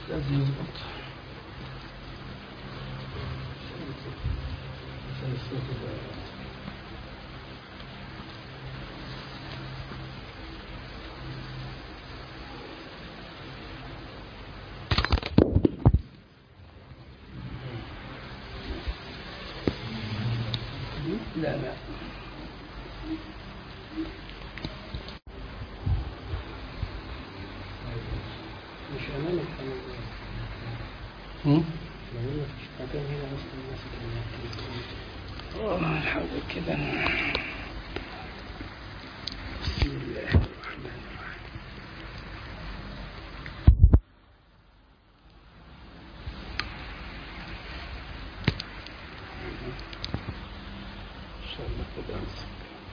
لازم يظبط عشان الصوت يبقى- لا لا مش امامك انا هم؟ لو انا مش مكان هنا اصلا ماسك التليفون. والله نحاول كده بسم الله الرحمن الرحيم ان شاء الله كده امسك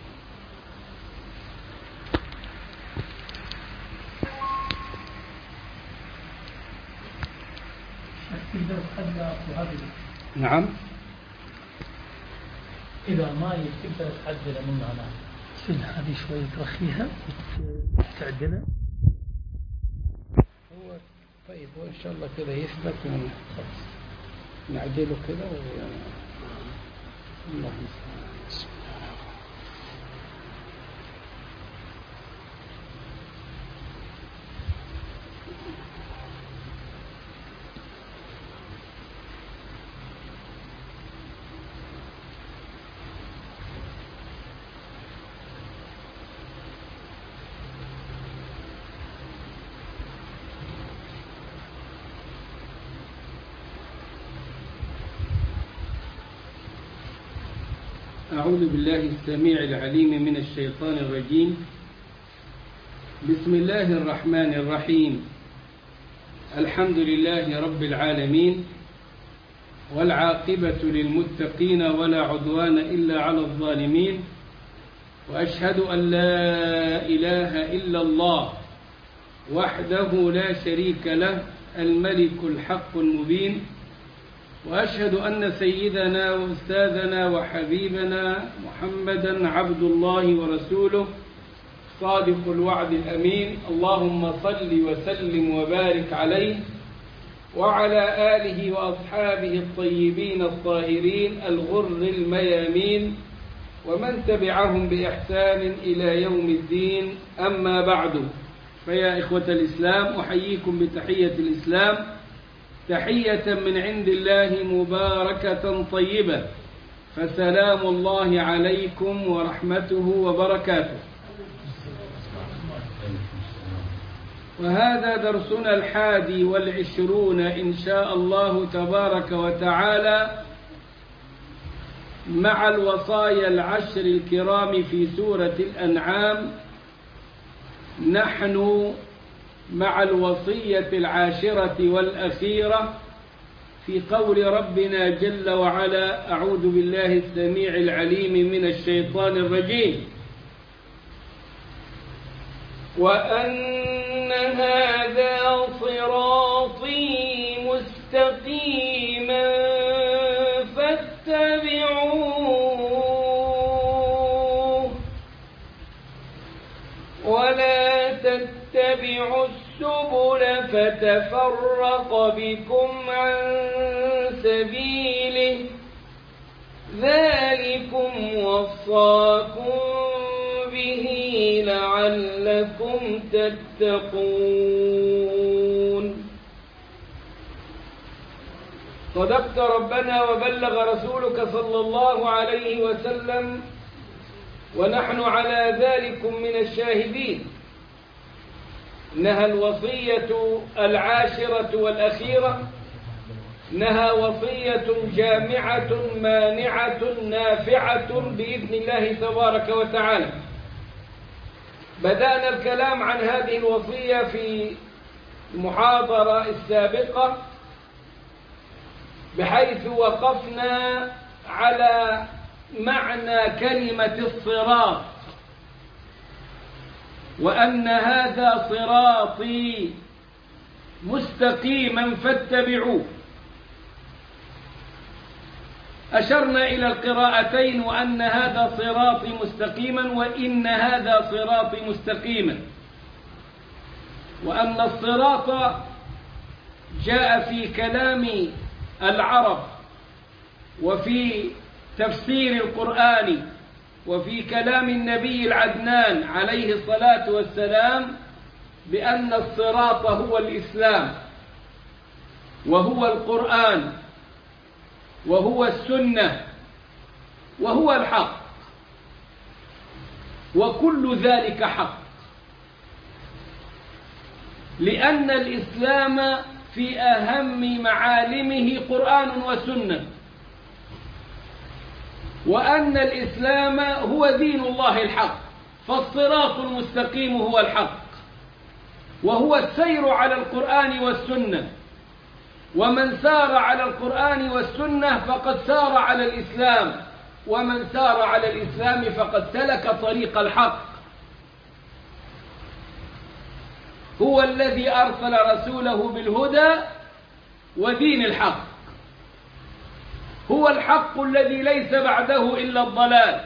تقدر تحدى هذه نعم إذا ما تقدر تعدل منها أنا سن هذه شوي ترخيها وتعدلها هو طيب وان شاء الله كده يثبت ون- خلاص نعدله كده و اللهم صل على بسم الله أعوذ بالله السميع العليم من الشيطان الرجيم بسم الله الرحمن الرحيم الحمد لله رب العالمين والعاقبة للمتقين ولا عدوان إلا على الظالمين وأشهد أن لا إله إلا الله وحده لا شريك له الملك الحق المبين وأشهد أن سيدنا وأستاذنا وحبيبنا محمدا عبد الله ورسوله صادق الوعد الأمين اللهم صل وسلم وبارك عليه وعلى آله وأصحابه الطيبين الطاهرين الغر الميامين ومن تبعهم بإحسان إلى يوم الدين أما بعد فيا إخوة الإسلام أحييكم بتحية الإسلام تحية من عند الله مباركة طيبة فسلام الله عليكم ورحمته وبركاته وهذا درسنا الحادي والعشرون إن شاء الله تبارك وتعالى مع الوصايا العشر الكرام في سورة الأنعام نحن مع الوصية العاشرة والأخيرة في قول ربنا جل وعلا أعوذ بالله السميع العليم من الشيطان الرجيم وأن هذا صراطي مستقيما فاتبعوه ولا تتبعوا السبل فتفرق بكم عن سبيله ذلكم وصاكم به لعلكم تتقون صدقت ربنا وبلغ رسولك صلى الله عليه وسلم ونحن على ذلك من الشاهدين إنها الوصية العاشرة والأخيرة إنها وصية جامعة مانعة نافعة بإذن الله تبارك وتعالى بدأنا الكلام عن هذه الوصية في المحاضرة السابقة بحيث وقفنا على معنى كلمة الصراط وأن هذا صراطي مستقيما فاتبعوه أشرنا إلى القراءتين وأن هذا صراطي مستقيما وإن هذا صراطي مستقيما وأن الصراط جاء في كلام العرب وفي تفسير القرآن وفي كلام النبي العدنان عليه الصلاة والسلام بأن الصراط هو الإسلام وهو القرآن وهو السنة وهو الحق وكل ذلك حق لأن الإسلام في أهم معالمه قرآن وسنة وأن الإسلام هو دين الله الحق فالصراط المستقيم هو الحق وهو السير على القرآن والسنة ومن سار على القرآن والسنة فقد سار على الإسلام ومن سار على الإسلام فقد سلك طريق الحق هو الذي أرسل رسوله بالهدى ودين الحق هو الحق الذي ليس بعده إلا الضلال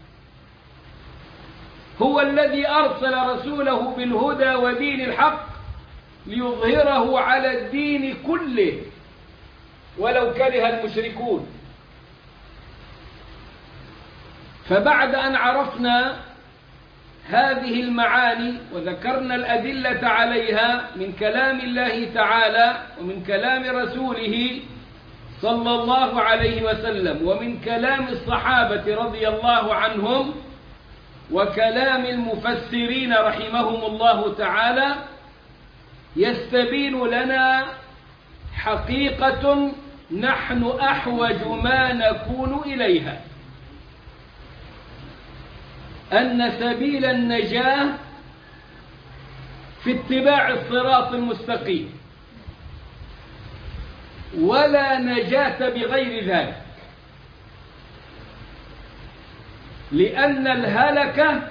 هو الذي أرسل رسوله بالهدى ودين الحق ليظهره على الدين كله ولو كره المشركون فبعد أن عرفنا هذه المعاني وذكرنا الأدلة عليها من كلام الله تعالى ومن كلام رسوله صلى الله عليه وسلم ومن كلام الصحابة رضي الله عنهم وكلام المفسرين رحمهم الله تعالى يستبين لنا حقيقة نحن أحوج ما نكون إليها أن سبيل النجاة في اتباع الصراط المستقيم ولا نجاة بغير ذلك لأن الهلكة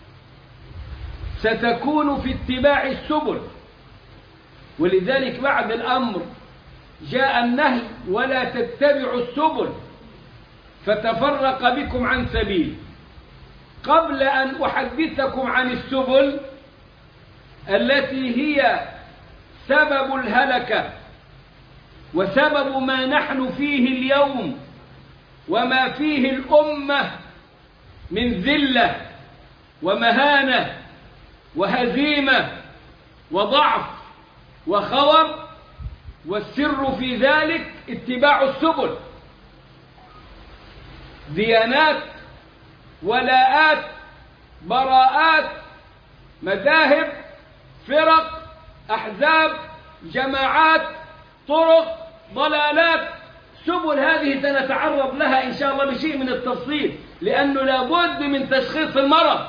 ستكون في اتباع السبل ولذلك بعد الأمر جاء النهي ولا تتبعوا السبل فتفرق بكم عن سبيل قبل أن أحدثكم عن السبل التي هي سبب الهلكة وسبب ما نحن فيه اليوم وما فيه الأمة من ذلة ومهانة وهزيمة وضعف وخور والسر في ذلك اتباع السبل ديانات ولاءات براءات مذاهب فرق أحزاب جماعات طرق ضلالات سبل هذه سنتعرض لها إن شاء الله بشيء من التفصيل لأنه لابد من تشخيص المرض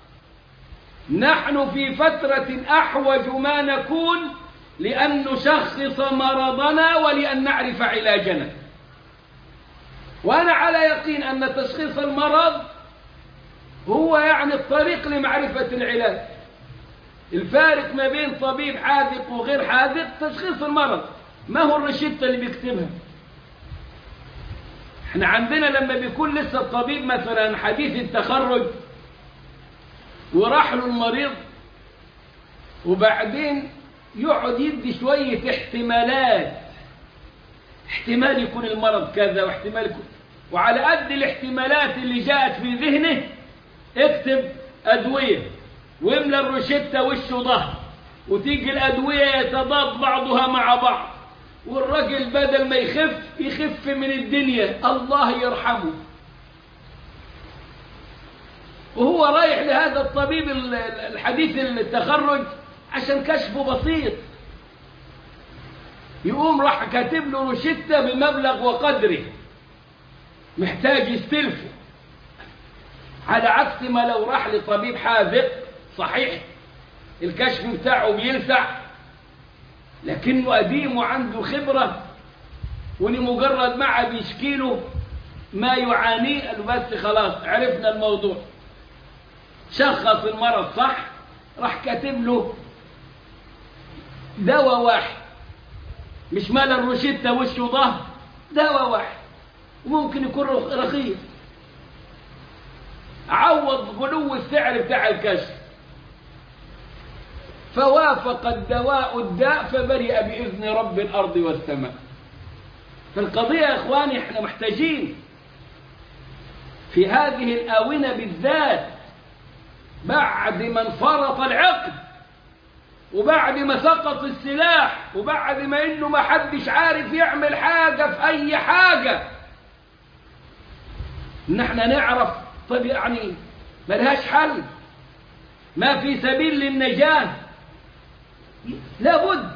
نحن في فترة أحوج ما نكون لأن نشخص مرضنا ولأن نعرف علاجنا وأنا على يقين أن تشخيص المرض هو يعني الطريق لمعرفة العلاج الفارق ما بين طبيب حاذق وغير حاذق تشخيص المرض ما هو الرشدة اللي بيكتبها احنا عندنا لما بيكون لسه الطبيب مثلا حديث التخرج وراح له المريض وبعدين يقعد يدي شوية احتمالات احتمال يكون المرض كذا واحتمال يكون وعلى قد الاحتمالات اللي جاءت في ذهنه اكتب أدوية واملى الروشتة وشه ظهر وتيجي الأدوية يتضاد بعضها مع بعض والراجل بدل ما يخف يخف من الدنيا الله يرحمه وهو رايح لهذا الطبيب الحديث التخرج عشان كشفه بسيط يقوم راح كاتب له روشتة بمبلغ وقدره محتاج يستلفه على عكس ما لو راح لطبيب حاذق صحيح الكشف بتاعه بيلسع لكنه قديم وعنده خبرة ولمجرد معه بيشكيله ما يعانيه قال بس خلاص عرفنا الموضوع شخص المرض صح راح كاتب له دواء واحد مش مال الروشتة وشه ظهر دواء واحد وممكن يكون رخيص عوض غلو السعر بتاع الكشف فوافق الدواء الداء فبرئ بإذن رب الأرض والسماء فالقضية يا إخواني إحنا محتاجين في هذه الآونة بالذات بعد ما انفرط العقد وبعد ما سقط السلاح وبعد ما انه ما حدش عارف يعمل حاجة في اي حاجة ان احنا نعرف طب يعني ملهاش حل ما في سبيل للنجاة لابد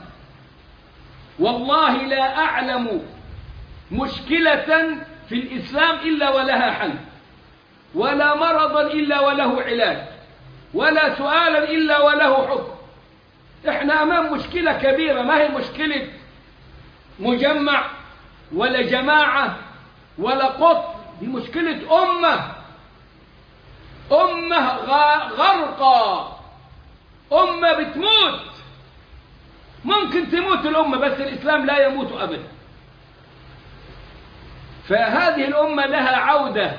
والله لا أعلم مشكلة في الإسلام إلا ولها حل ولا مرضا إلا وله علاج ولا سؤالا إلا وله حكم احنا أمام مشكلة كبيرة ما هي مشكلة مجمع ولا جماعة ولا قط دي مشكلة أمة أمة غرقى أمة بتموت ممكن تموت الأمة بس الإسلام لا يموت أبدا فهذه الأمة لها عودة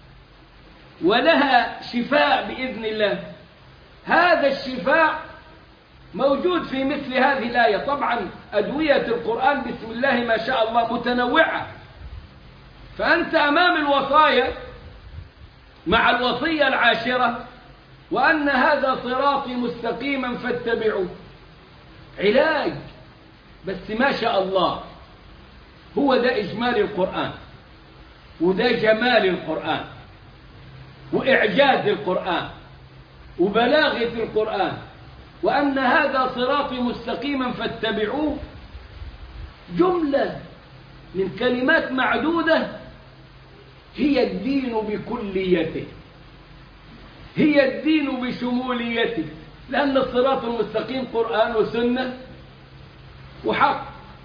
ولها شفاء بإذن الله هذا الشفاء موجود في مثل هذه الآية طبعا أدوية القرآن بسم الله ما شاء الله متنوعة فأنت أمام الوصايا مع الوصية العاشرة وأن هذا صراطي مستقيما فاتبعوه علاج بس ما شاء الله هو ده إجمال القرآن وده جمال القرآن وإعجاز القرآن وبلاغة القرآن وأن هذا صراطي مستقيما فاتبعوه جملة من كلمات معدودة هي الدين بكليته هي الدين بشموليته لأن الصراط المستقيم قرآن وسنة وحق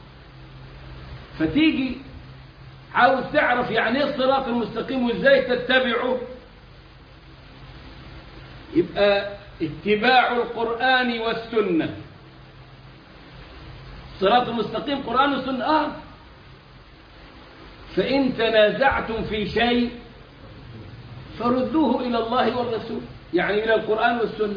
فتيجي عاوز تعرف يعني ايه الصراط المستقيم وازاي تتبعه يبقى اتباع القرآن والسنة الصراط المستقيم قرآن وسنة آه فإن تنازعتم في شيء فردوه إلى الله والرسول يعني إلى القرآن والسنة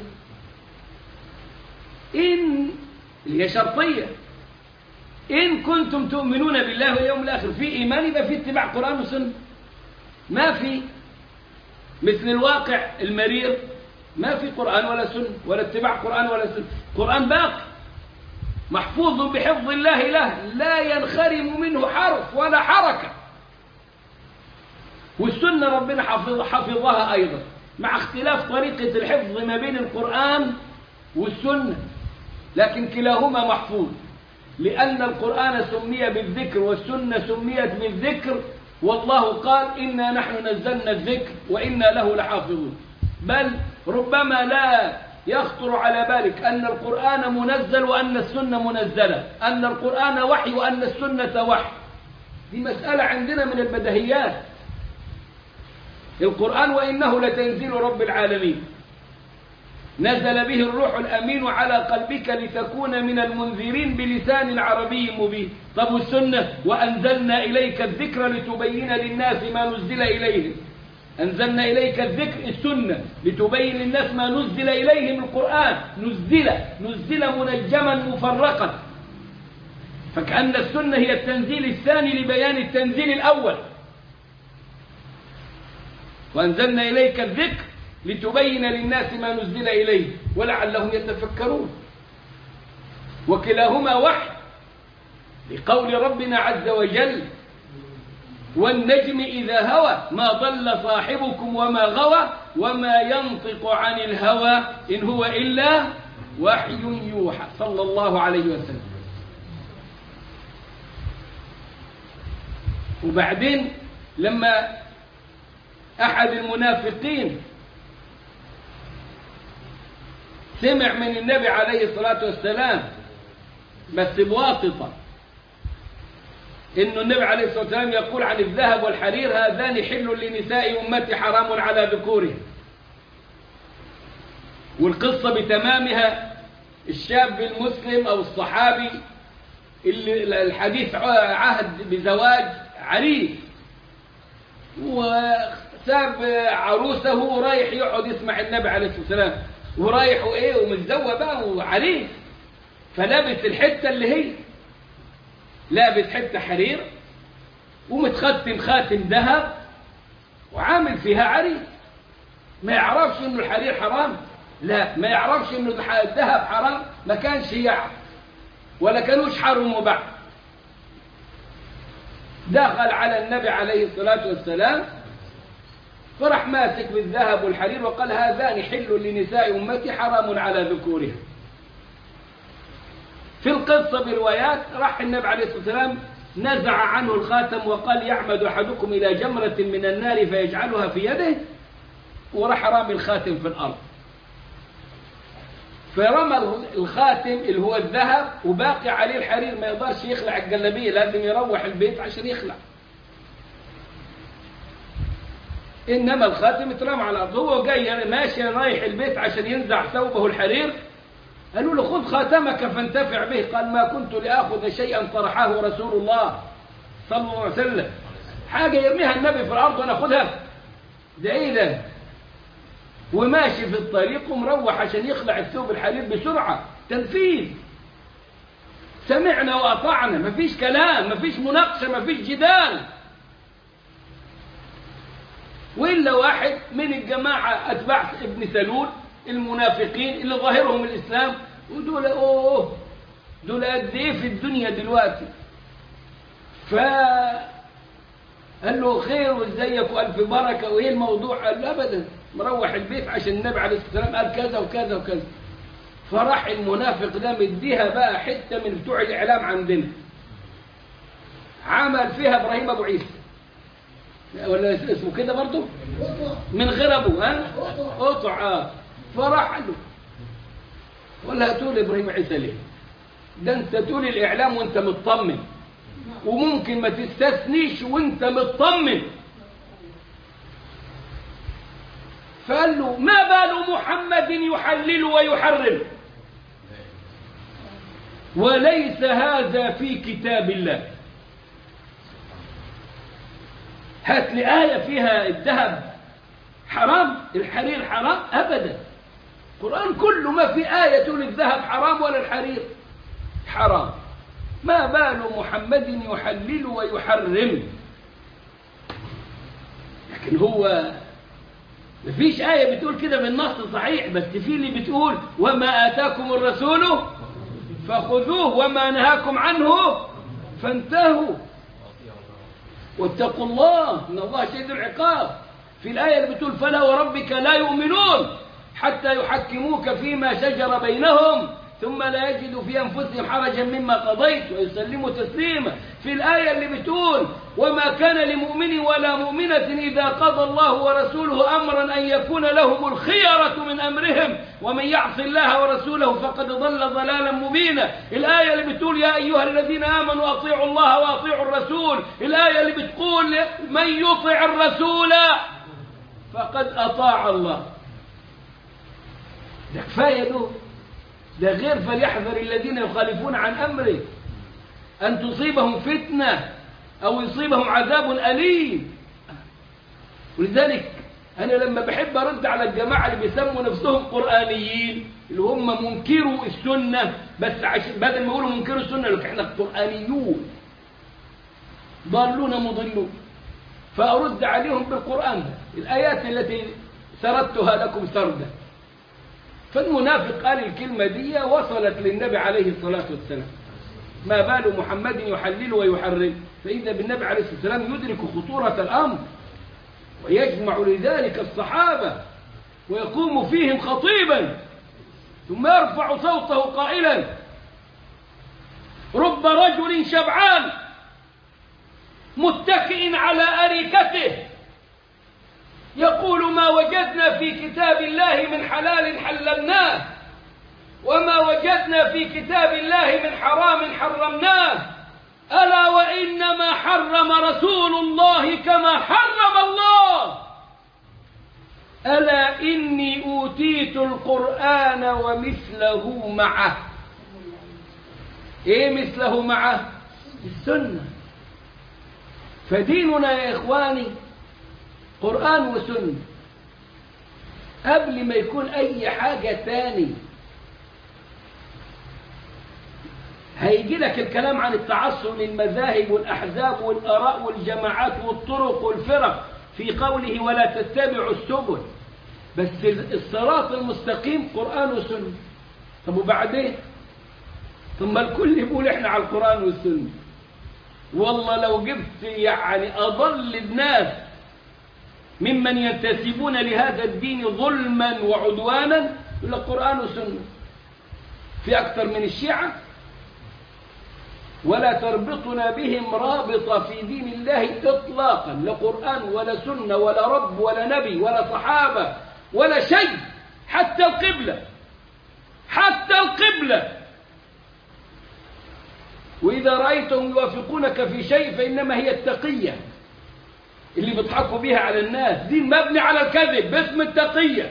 إن اللي هي شرطية إن كنتم تؤمنون بالله واليوم الآخر في إيمان يبقى في اتباع قرآن وسنة ما في مثل الواقع المرير ما في قرآن ولا سنة ولا اتباع قرآن ولا سنة قرآن باقي محفوظ بحفظ الله له لا ينخرم منه حرف ولا حركة والسنة ربنا حفظ حفظها أيضا مع اختلاف طريقة الحفظ ما بين القرآن والسنة لكن كلاهما محفوظ لأن القرآن سمي بالذكر والسنة سميت بالذكر والله قال إنا نحن نزلنا الذكر وإنا له لحافظون بل ربما لا يخطر على بالك أن القرآن منزل وأن السنة منزلة أن القرآن وحي وأن السنة وحي دي مسألة عندنا من البدهيات القرآن وإنه لتنزيل رب العالمين نزل به الروح الأمين على قلبك لتكون من المنذرين بلسان عربي مبين طب والسنة وأنزلنا إليك الذكر لتبين للناس ما نزل إليهم أنزلنا إليك الذكر السنة لتبين للناس ما نزل إليهم القرآن نزل نزل منجما مفرقا فكأن السنة هي التنزيل الثاني لبيان التنزيل الأول وأنزلنا إليك الذكر لتبين للناس ما نزل إليه ولعلهم يتفكرون وكلاهما وحي لقول ربنا عز وجل والنجم إذا هوى ما ضل صاحبكم وما غوى وما ينطق عن الهوى إن هو إلا وحي يوحى صلى الله عليه وسلم وبعدين لما أحد المنافقين سمع من النبي عليه الصلاة والسلام بس بواسطة إنه النبي عليه الصلاة والسلام يقول عن الذهب والحرير هذان حل لنساء أمتي حرام على ذكورهم والقصة بتمامها الشاب المسلم أو الصحابي اللي الحديث عهد بزواج عريس وساب عروسه ورايح يقعد يسمع النبي عليه الصلاة والسلام ورايح وايه ومتزوى بقى وعريس فلابس الحته اللي هي لابس حته حرير ومتختم خاتم ذهب وعامل فيها عريس ما يعرفش انه الحرير حرام لا ما يعرفش انه الح- الذهب حرام ما كانش يعرف ولا كانوش حرموا بعد دخل على النبي عليه الصلاة والسلام فراح ماسك بالذهب والحرير وقال هذان حل لنساء أمتي حرام على ذكورها في القصة بروايات راح النبي عليه الصلاة والسلام نزع عنه الخاتم وقال يعمد أحدكم إلى جمرة من النار فيجعلها في يده وراح رامي الخاتم في الأرض فرمى الخاتم اللي هو الذهب وباقي عليه الحرير ما يقدرش يخلع الجلابيه لازم يروح البيت عشان يخلع انما الخاتم اترمى على الارض هو جاي ماشي رايح البيت عشان ينزع ثوبه الحرير قالوا له خذ خاتمك فانتفع به قال ما كنت لاخذ شيئا طرحه رسول الله صلى الله عليه وسلم حاجه يرميها النبي في الارض وانا اخذها ده ايه ده وماشي في الطريق ومروح عشان يخلع الثوب الحرير بسرعة تنفيذ سمعنا وأطعنا مفيش كلام مفيش مناقشة مفيش جدال وإلا واحد من الجماعة أتباع ابن سلول المنافقين اللي ظاهرهم الإسلام ودول أوه دول قد إيه في الدنيا دلوقتي ف قال له خير وازيك والف بركه وايه الموضوع قال له ابدا مروح البيت عشان النبي عليه الصلاه والسلام قال كذا وكذا وكذا فراح المنافق ده مديها بقى حته من بتوع الاعلام عندنا عمل فيها ابراهيم ابو عيسى ولا اسمه كده برضه من غير ابوه ها قطع اه فراح قال له ولا هتقول ابراهيم عيسى ليه ده انت تقول الاعلام وانت مطمن وممكن ما تستثنيش وانت مطمن فقال له ما بال محمد يحلل ويحرم وليس هذا في كتاب الله هات لي آية فيها الذهب حرام الحرير حرام أبدا القرآن كله ما في آية تقول الذهب حرام ولا الحرير حرام ما بال محمد يحلل ويحرم لكن هو مفيش آية بتقول كده بالنص صحيح بس في اللي بتقول وما آتاكم الرسول فخذوه وما نهاكم عنه فانتهوا واتقوا الله إن الله شديد العقاب في الآية اللي بتقول فلا وربك لا يؤمنون حتى يحكموك فيما شجر بينهم ثم لا يجدوا في أنفسهم حرجا مما قضيت ويسلموا تسليما في الآية اللي بتقول وما كان لمؤمن ولا مؤمنة إذا قضى الله ورسوله أمرا أن يكون لهم الخيرة من أمرهم ومن يعص الله ورسوله فقد ضل ضلالا مبينا الآية اللي بتقول يا أيها الذين آمنوا أطيعوا الله وأطيعوا الرسول الآية اللي بتقول من يطع الرسول فقد أطاع الله ده كفاية له ده غير فليحذر الذين يخالفون عن أمره أن تصيبهم فتنة أو يصيبهم عذاب أليم ولذلك أنا لما بحب أرد على الجماعة اللي بيسموا نفسهم قرآنيين اللي هم منكروا السنة بس عشان بدل ما يقولوا منكروا السنة لك احنا قرآنيون ضالون مضلون فأرد عليهم بالقرآن ده الآيات التي سردتها لكم سردا فالمنافق قال الكلمة دي وصلت للنبي عليه الصلاة والسلام ما بال محمد يحلل ويحرم فإذا بالنبي عليه الصلاة والسلام يدرك خطورة الأمر ويجمع لذلك الصحابة ويقوم فيهم خطيبا ثم يرفع صوته قائلا رب رجل شبعان متكئ على أريكته يقول ما وجدنا في كتاب الله من حلال حللناه وما وجدنا في كتاب الله من حرام حرمناه ألا وإنما حرم رسول الله كما حرم الله ألا إني أوتيت القرآن ومثله معه إيه مثله معه السنة فديننا يا إخواني قرآن وسنة قبل ما يكون أي حاجة تاني هيجي لك الكلام عن التعصب للمذاهب والأحزاب والآراء والجماعات والطرق والفرق في قوله ولا تتبعوا السبل بس الصراط المستقيم قرآن وسنة طب وبعدين ثم الكل يقول احنا على القرآن والسنة والله لو جبت يعني أضل الناس ممن ينتسبون لهذا الدين ظلما وعدوانا يقول لك قرآن وسنة في أكثر من الشيعة ولا تربطنا بهم رابطة في دين الله إطلاقا لا قرآن ولا سنة ولا رب ولا نبي ولا صحابة ولا شيء حتى القبلة حتى القبلة وإذا رأيتهم يوافقونك في شيء فإنما هي التقية اللي بيضحكوا بيها على الناس دين مبني على الكذب باسم التقية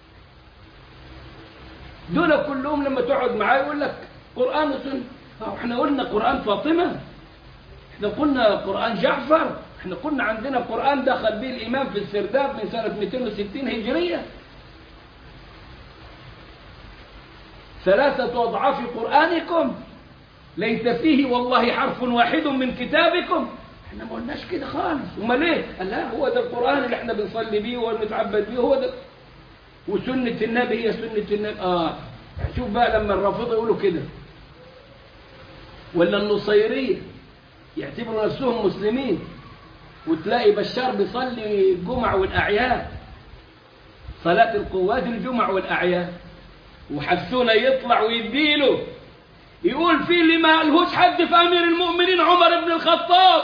دول كلهم لما تقعد معاه يقول لك قرآن وسنة احنا قلنا قرآن فاطمة احنا قلنا قرآن جعفر احنا قلنا عندنا قرآن دخل به الإمام في السرداب من سنة 260 هجرية ثلاثة أضعاف قرآنكم ليس فيه والله حرف واحد من كتابكم احنا ما قلناش كده خالص امال ايه قال لا هو ده القرآن اللي احنا بنصلي بيه ونتعبد بيه هو ده وسنة النبي هي سنة النبي اه شوف بقى لما الرافضة يقولوا كده ولا النصيرية يعتبروا نفسهم مسلمين وتلاقي بشار بيصلي الجمع والأعياد صلاة القوات الجمع والأعياد وحسونا يطلع ويديله يقول في اللي ما قالهوش حد في أمير المؤمنين عمر بن الخطاب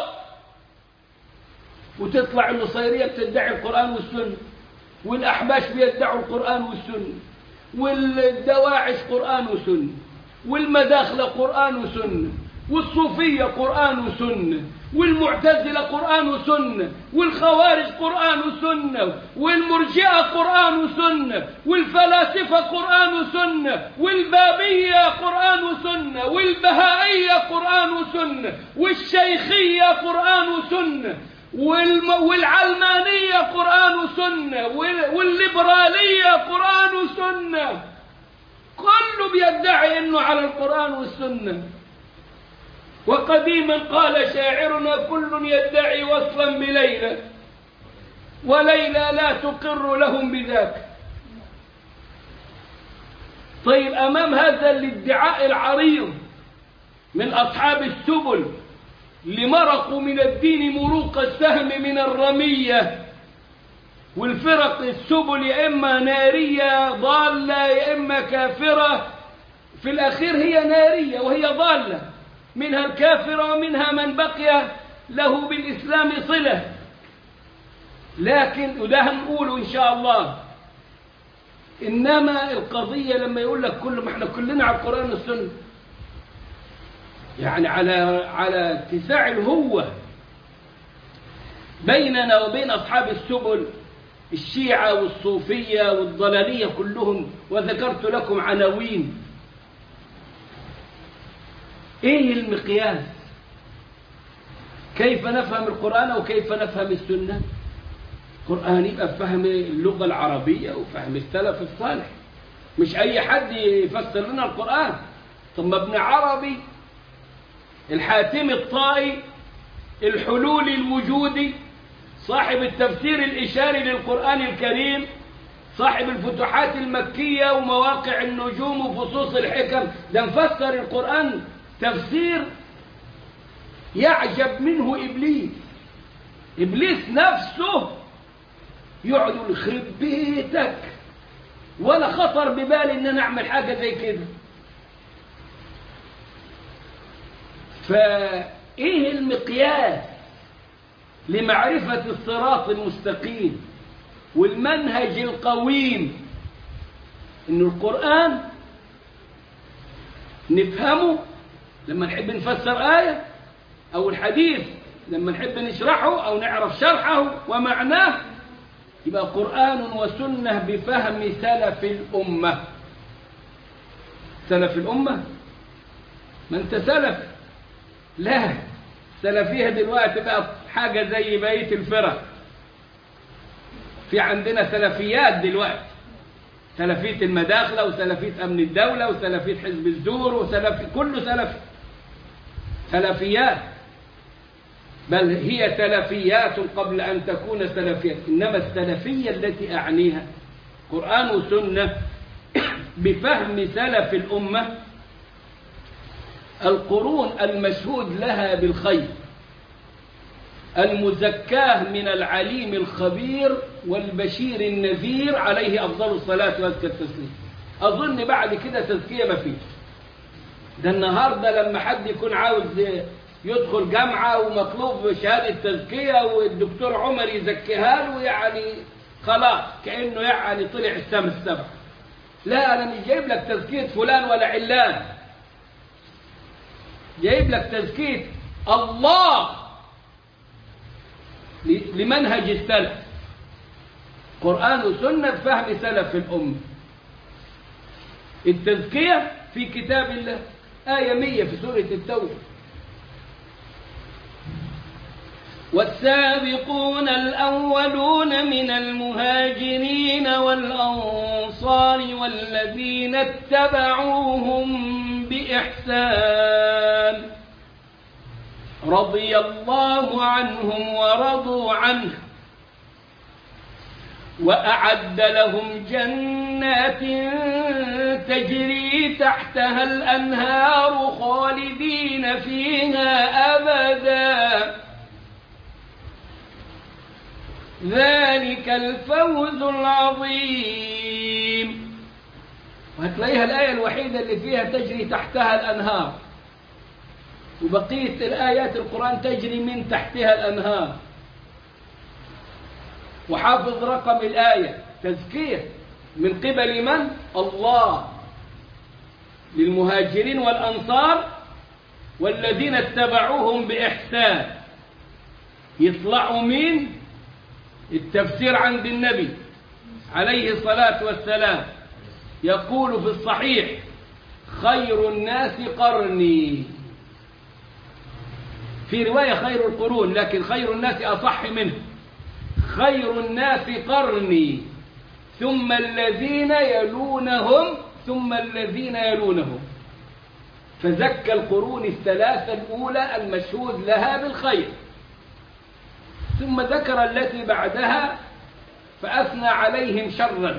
وتطلع النصيرية بتدعي القرآن والسنة والأحباش بيدعوا القرآن والسنة والدواعش قرآن وسنة والمداخلة قرآن وسنة والصوفية قرآن وسنة والمعتزلة قرآن وسنة والخوارج قرآن وسنة والمرجئة قرآن وسنة والفلاسفة قرآن وسنة والبابية قرآن وسنة والبهائية قرآن وسنة والشيخية قرآن وسنة والم... والعلمانية قرآن وسنة وال... والليبرالية قرآن وسنة كله بيدعي انه على القرآن والسنة وقديما قال شاعرنا كل يدعي وصلا بليلى وليلى لا تقر لهم بذاك طيب أمام هذا الادعاء العريض من أصحاب السبل لمرقوا من الدين مروق السهم من الرمية والفرق السبل يا إما نارية ضالة يا إما كافرة في الأخير هي نارية وهي ضالة منها الكافر ومنها من بقي له بالإسلام صلة لكن وده هنقوله إن شاء الله إنما القضية لما يقول لك كل ما احنا كلنا على القرآن والسنة يعني على على اتساع الهوة بيننا وبين أصحاب السبل الشيعة والصوفية والضلالية كلهم وذكرت لكم عناوين ايه المقياس كيف نفهم القرآن وكيف نفهم السنة القرآن يبقى فهم اللغة العربية وفهم السلف الصالح مش أي حد يفسر لنا القرآن ثم ابن عربي الحاتم الطائي الحلول الوجودي صاحب التفسير الإشاري للقرآن الكريم صاحب الفتوحات المكية ومواقع النجوم وفصوص الحكم ده مفسر القرآن تفسير يعجب منه إبليس إبليس نفسه يقعد يخرب بيتك ولا خطر ببالي ان انا اعمل حاجة زي كده فايه المقياس لمعرفة الصراط المستقيم والمنهج القويم ان القرآن نفهمه لما نحب نفسر آية أو الحديث لما نحب نشرحه أو نعرف شرحه ومعناه يبقى قرآن وسنة بفهم سلف الأمة سلف الأمة ما أنت سلف لا سلفيها دلوقتي بقى حاجة زي بقية الفرق في عندنا سلفيات دلوقتي سلفية المداخلة وسلفية أمن الدولة وسلفية حزب الزور وسلفي كله سلفي سلفيات بل هي سلفيات قبل أن تكون سلفيات إنما السلفية التي أعنيها قرآن وسنة بفهم سلف الأمة القرون المشهود لها بالخير المزكاه من العليم الخبير والبشير النذير عليه أفضل الصلاة وأزكى التسليم أظن بعد كده تزكية ما فيش ده النهاردة لما حد يكون عاوز يدخل جامعة ومطلوب شهادة تزكية والدكتور عمر يزكيها له يعني خلاص كأنه يعني طلع السما السبع لا أنا مش جايب لك تزكية فلان ولا علان جايب لك تزكية الله لمنهج السلف قرآن وسنة بفهم سلف الأمة التزكية في كتاب الله آية مية في سورة التوبة والسابقون الأولون من المهاجرين والأنصار والذين اتبعوهم بإحسان رضي الله عنهم ورضوا عنه وأعد لهم جنات تجري تحتها الأنهار خالدين فيها أبدا ذلك الفوز العظيم وهتلاقيها الآية الوحيدة اللي فيها تجري تحتها الأنهار وبقية الآيات القرآن تجري من تحتها الأنهار وحافظ رقم الآية تزكية من قبل من؟ الله للمهاجرين والأنصار والذين اتبعوهم بإحسان يطلعوا مين؟ التفسير عند النبي عليه الصلاة والسلام يقول في الصحيح خير الناس قرني في رواية خير القرون لكن خير الناس أصح منه خير الناس قرني ثم الذين يلونهم ثم الذين يلونهم فزكى القرون الثلاثة الأولى المشهود لها بالخير ثم ذكر التي بعدها فأثنى عليهم شرا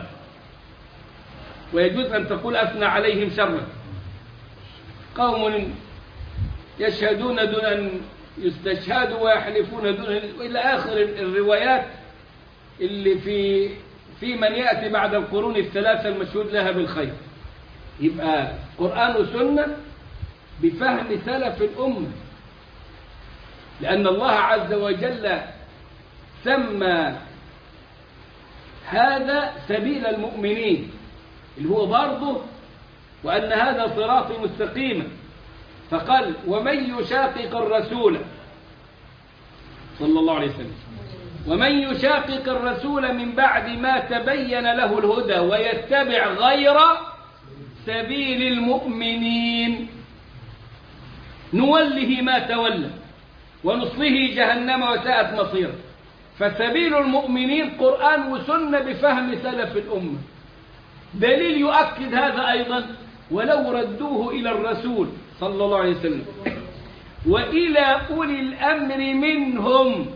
ويجوز أن تقول أثنى عليهم شرا قوم يشهدون دون أن يستشهدوا ويحلفون دون إلى آخر الروايات اللي في في من يأتي بعد القرون الثلاثة المشهود لها بالخير يبقى قرآن وسنة بفهم سلف الأمة لأن الله عز وجل سمى هذا سبيل المؤمنين اللي هو برضه وأن هذا صراطي مستقيما فقال ومن يشاقق الرسول صلى الله عليه وسلم ومن يشاقق الرسول من بعد ما تبين له الهدى ويتبع غير سبيل المؤمنين نوله ما تولى ونصله جهنم وساءت مصيره فسبيل المؤمنين قرآن وسنة بفهم سلف الأمة دليل يؤكد هذا أيضا ولو ردوه إلى الرسول صلى الله عليه وسلم وإلى أولي الأمر منهم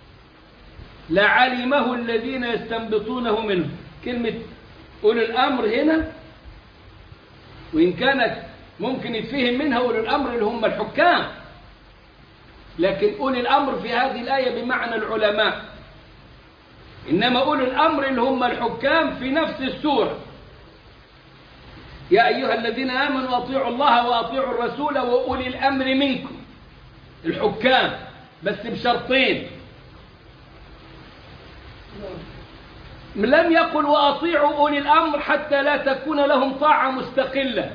لعلمه الذين يستنبطونه منه كلمة أولي الأمر هنا وإن كانت ممكن يتفهم منها أولي الأمر اللي هم الحكام لكن أولي الأمر في هذه الآية بمعنى العلماء إنما أولي الأمر اللي هم الحكام في نفس السورة يا أيها الذين آمنوا أطيعوا الله وأطيعوا الرسول وأولي الأمر منكم الحكام بس بشرطين لم يقل وأطيعوا أولي الأمر حتى لا تكون لهم طاعة مستقلة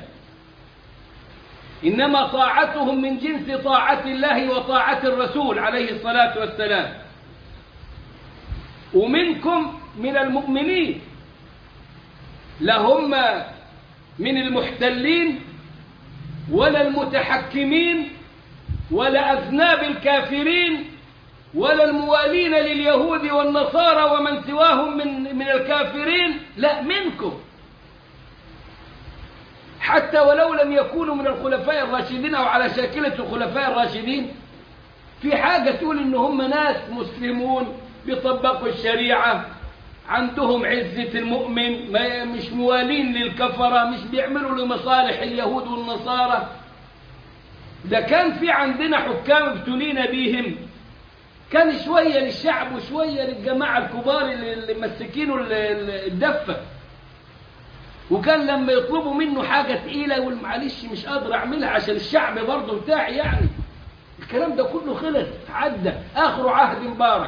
إنما طاعتهم من جنس طاعة الله وطاعة الرسول عليه الصلاة والسلام ومنكم من المؤمنين لهم من المحتلين ولا المتحكمين ولا أذناب الكافرين ولا الموالين لليهود والنصارى ومن سواهم من من الكافرين لا منكم حتى ولو لم يكونوا من الخلفاء الراشدين أو على شاكلة الخلفاء الراشدين في حاجة تقول إن هم ناس مسلمون بيطبقوا الشريعة عندهم عزة المؤمن ما مش موالين للكفرة مش بيعملوا لمصالح اليهود والنصارى ده كان في عندنا حكام ابتلينا بيهم كان شوية للشعب وشوية للجماعة الكبار اللي اللي مسكينه ال- ال- الدفة وكان لما يطلبوا منه حاجة تقيلة يقول معلش مش قادر أعملها عشان الشعب برضه بتاعي يعني الكلام ده كله خلص عدى آخر عهد مبارك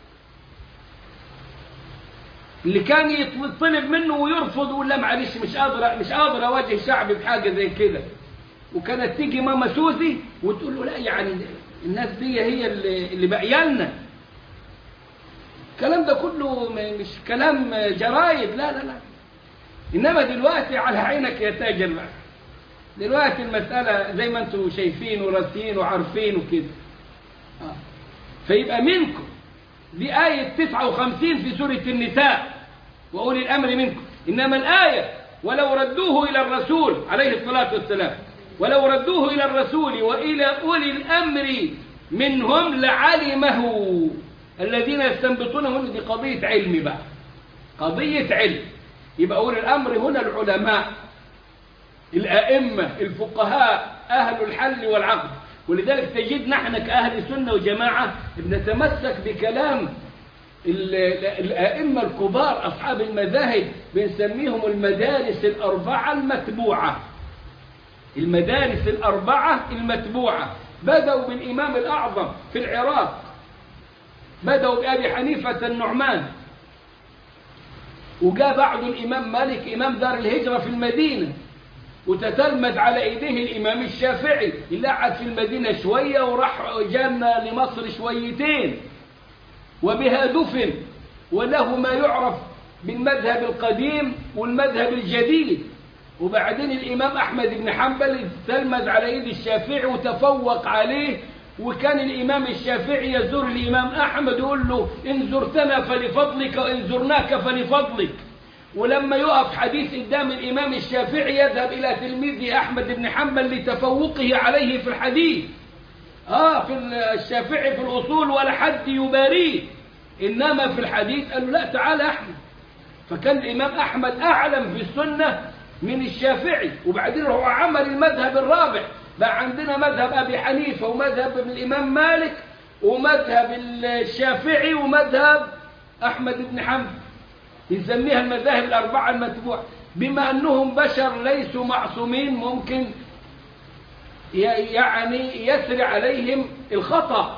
اللي كان يطلب منه ويرفض ويقول لا معلش مش قادر مش قادر اواجه شعبي بحاجه زي كده وكانت تيجي ماما سوزي وتقول له لا يعني الناس دي هي اللي, اللي بقيالنا الكلام ده كله م- مش كلام جرايد لا لا لا انما دلوقتي على عينك يا تاجر بقى دلوقتي المساله زي ما انتم شايفين وراسين وعارفين وكده آه. فيبقى منكم دي آية 59 في سورة النساء وأولي الأمر منكم إنما الآية ولو ردوه إلى الرسول عليه الصلاة والسلام ولو ردوه إلى الرسول وإلى أولي الأمر منهم لعلمه الذين يستنبطونه منه دي قضية علم بقى قضية علم يبقى أولي الأمر هنا العلماء الأئمة الفقهاء أهل الحل والعقد ولذلك تجد نحن كأهل سنة وجماعة بنتمسك بكلام ال- ال- الأئمة الكبار أصحاب المذاهب بنسميهم المدارس الأربعة المتبوعة المدارس الأربعة المتبوعة بدأوا بالإمام الأعظم في العراق بدأوا بأبي حنيفة النعمان وجاء بعد الإمام مالك إمام دار الهجرة في المدينة وتتلمذ على ايديه الامام الشافعي اللي قعد في المدينه شويه وراح جانا لمصر شويتين وبها دفن وله ما يعرف بالمذهب القديم والمذهب الجديد وبعدين الامام احمد بن حنبل تلمذ على ايد الشافعي وتفوق عليه وكان الامام الشافعي يزور الامام احمد يقول له ان زرتنا فلفضلك وان زرناك فلفضلك ولما يقف حديث قدام الإمام الشافعي يذهب إلى تلميذه أحمد بن حنبل لتفوقه عليه في الحديث آه في الشافعي في الأصول ولا حد يباريه إنما في الحديث قال له لا تعال يا أحمد فكان الإمام أحمد أعلم في السنة من الشافعي وبعدين هو عمل المذهب الرابع بقى عندنا مذهب أبي حنيفة ومذهب الإمام مالك ومذهب الشافعي ومذهب أحمد بن حنبل يسميها المذاهب الأربعة المتبوعة بما أنهم بشر ليسوا معصومين ممكن ي- يعني يسري عليهم الخطأ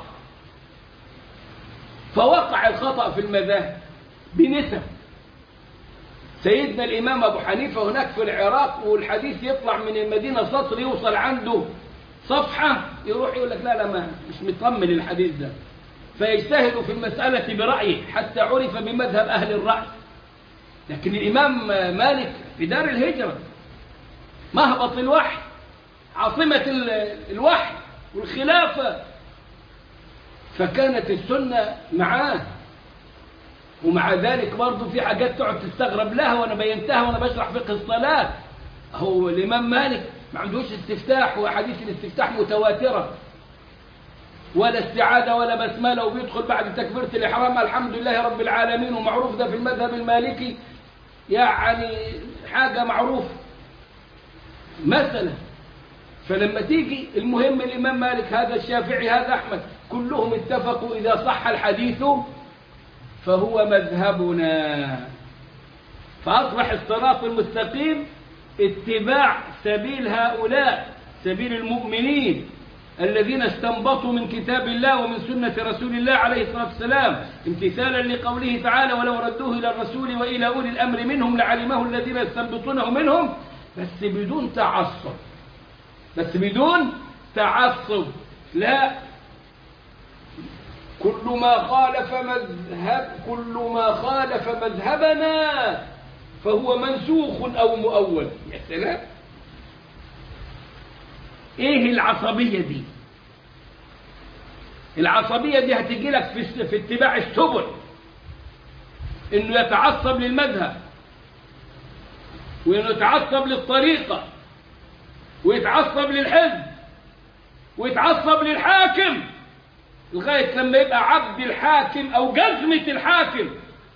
فوقع الخطأ في المذاهب بنسب سيدنا الإمام أبو حنيفة هناك في العراق والحديث يطلع من المدينة سطر يوصل عنده صفحة يروح يقول لك لا لا ما مش مطمن الحديث ده فيجتهد في المسألة برأيه حتى عرف بمذهب أهل الرأي لكن الإمام مالك في دار الهجرة مهبط الوحي عاصمة ال- الوحي والخلافة فكانت السنة معاه ومع ذلك برضه في حاجات تقعد تستغرب لها وانا بينتها وانا بشرح فقه الصلاة هو الإمام مالك ما عندوش استفتاح وأحاديث الاستفتاح متواترة ولا استعادة ولا بسملة وبيدخل بعد تكبيرة الإحرام الحمد لله رب العالمين ومعروف ده في المذهب المالكي يعني حاجة معروفة مثلا فلما تيجي المهم الإمام مالك هذا الشافعي هذا أحمد كلهم اتفقوا إذا صح الحديث فهو مذهبنا فأصبح الصراط المستقيم اتباع سبيل هؤلاء سبيل المؤمنين الذين استنبطوا من كتاب الله ومن سنة رسول الله عليه الصلاة والسلام امتثالا لقوله تعالى ولو ردوه إلى الرسول وإلى أولي الأمر منهم لعلمه الذين يستنبطونه منهم بس بدون تعصب بس بدون تعصب لا كل ما خالف مذهب كل ما خالف مذهبنا فهو منسوخ أو مؤول يا سلام ايه العصبية دي العصبية دي هتجي لك في, في اتباع السبل انه يتعصب للمذهب وانه يتعصب للطريقة ويتعصب للحزب ويتعصب للحاكم لغاية لما يبقى عبد الحاكم أو جزمة الحاكم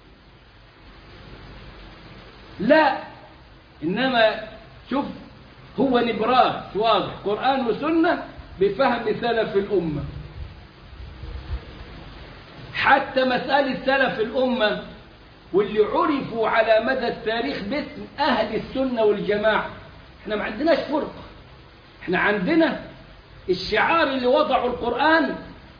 لا إنما شوف هو نبراس واضح قرآن وسنة بفهم سلف الأمة حتى مسألة سلف الأمة واللي عرفوا على مدى التاريخ باسم أهل السنة والجماعة احنا ما عندناش فرقة احنا عندنا الشعار اللي وضعوا القرآن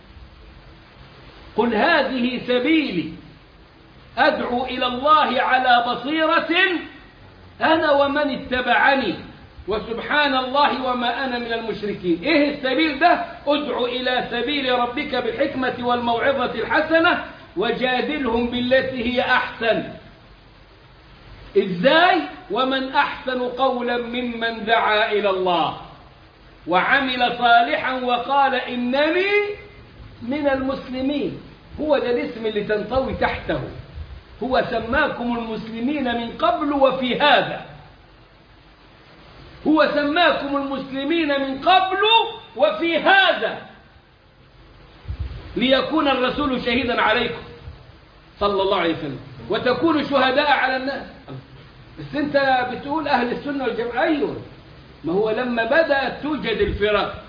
قل هذه سبيلي أدعو إلى الله على بصيرة أنا ومن اتبعني وسبحان الله وما أنا من المشركين إيه السبيل ده أدعو إلى سبيل ربك بالحكمة والموعظة الحسنة وجادلهم بالتي هي أحسن إزاي ومن أحسن قولا ممن دعا إلى الله وعمل صالحا وقال إنني من المسلمين هو ده الاسم اللي تنطوي تحته هو سماكم المسلمين من قبل وفي هذا هو سماكم المسلمين من قبل وفي هذا ليكون الرسول شهيدا عليكم صلى الله عليه وسلم وتكونوا شهداء على الناس بس انت بتقول اهل السنه والجماعه ايوه ما هو لما بدات توجد الفرق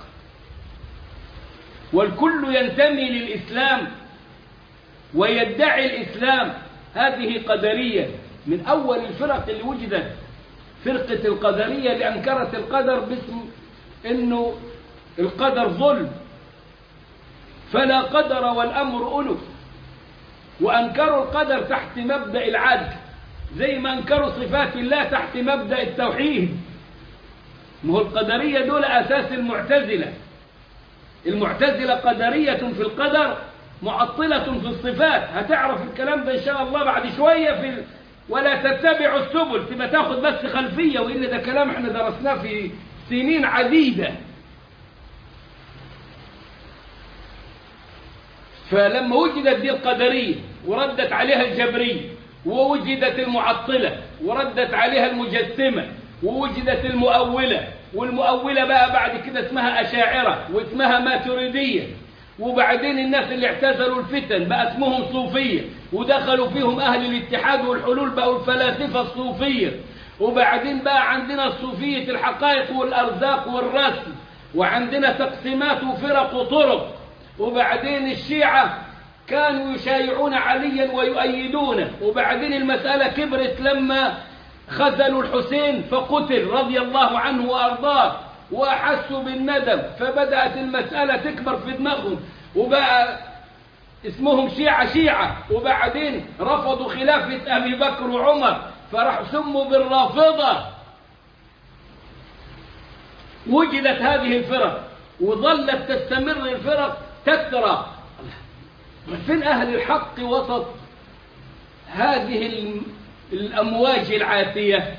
والكل ينتمي للاسلام ويدعي الاسلام هذه قدريه من اول الفرق اللي وجدت فرقه القدريه اللي انكرت القدر باسم انه القدر ظلم فلا قدر والامر انف وانكروا القدر تحت مبدا العدل زي ما انكروا صفات الله تحت مبدا التوحيد ما هو القدريه دول اساس المعتزله المعتزله قدريه في القدر معطله في الصفات هتعرف الكلام ده ان شاء الله بعد شويه في ال... ولا تتبعوا السبل تبقى تاخد بس خلفيه وان ده كلام احنا درسناه في سنين عديده فلما وجدت دي القدرية وردت عليها الجبرية ووجدت المعطلة وردت عليها المجسمة ووجدت المؤولة والمؤولة بقى بعد كده اسمها أشاعرة واسمها ماتريدية وبعدين الناس اللي اعتزلوا الفتن بقى اسمهم صوفية ودخلوا فيهم أهل الاتحاد والحلول بقوا الفلاسفة الصوفية وبعدين بقى عندنا صوفية الحقائق والأرزاق والرسم وعندنا تقسيمات وفرق وطرق وبعدين الشيعة كانوا يشايعون عليا ويؤيدونه وبعدين المسألة كبرت لما خذلوا الحسين فقتل رضي الله عنه وأرضاه وأحسوا بالندم فبدأت المسألة تكبر في دماغهم وبقى اسمهم شيعة شيعة وبعدين رفضوا خلافة أبي بكر وعمر فراح سموا بالرافضة وجدت هذه الفرق وظلت تستمر الفرق تترى فين أهل الحق وسط هذه الأمواج العاتية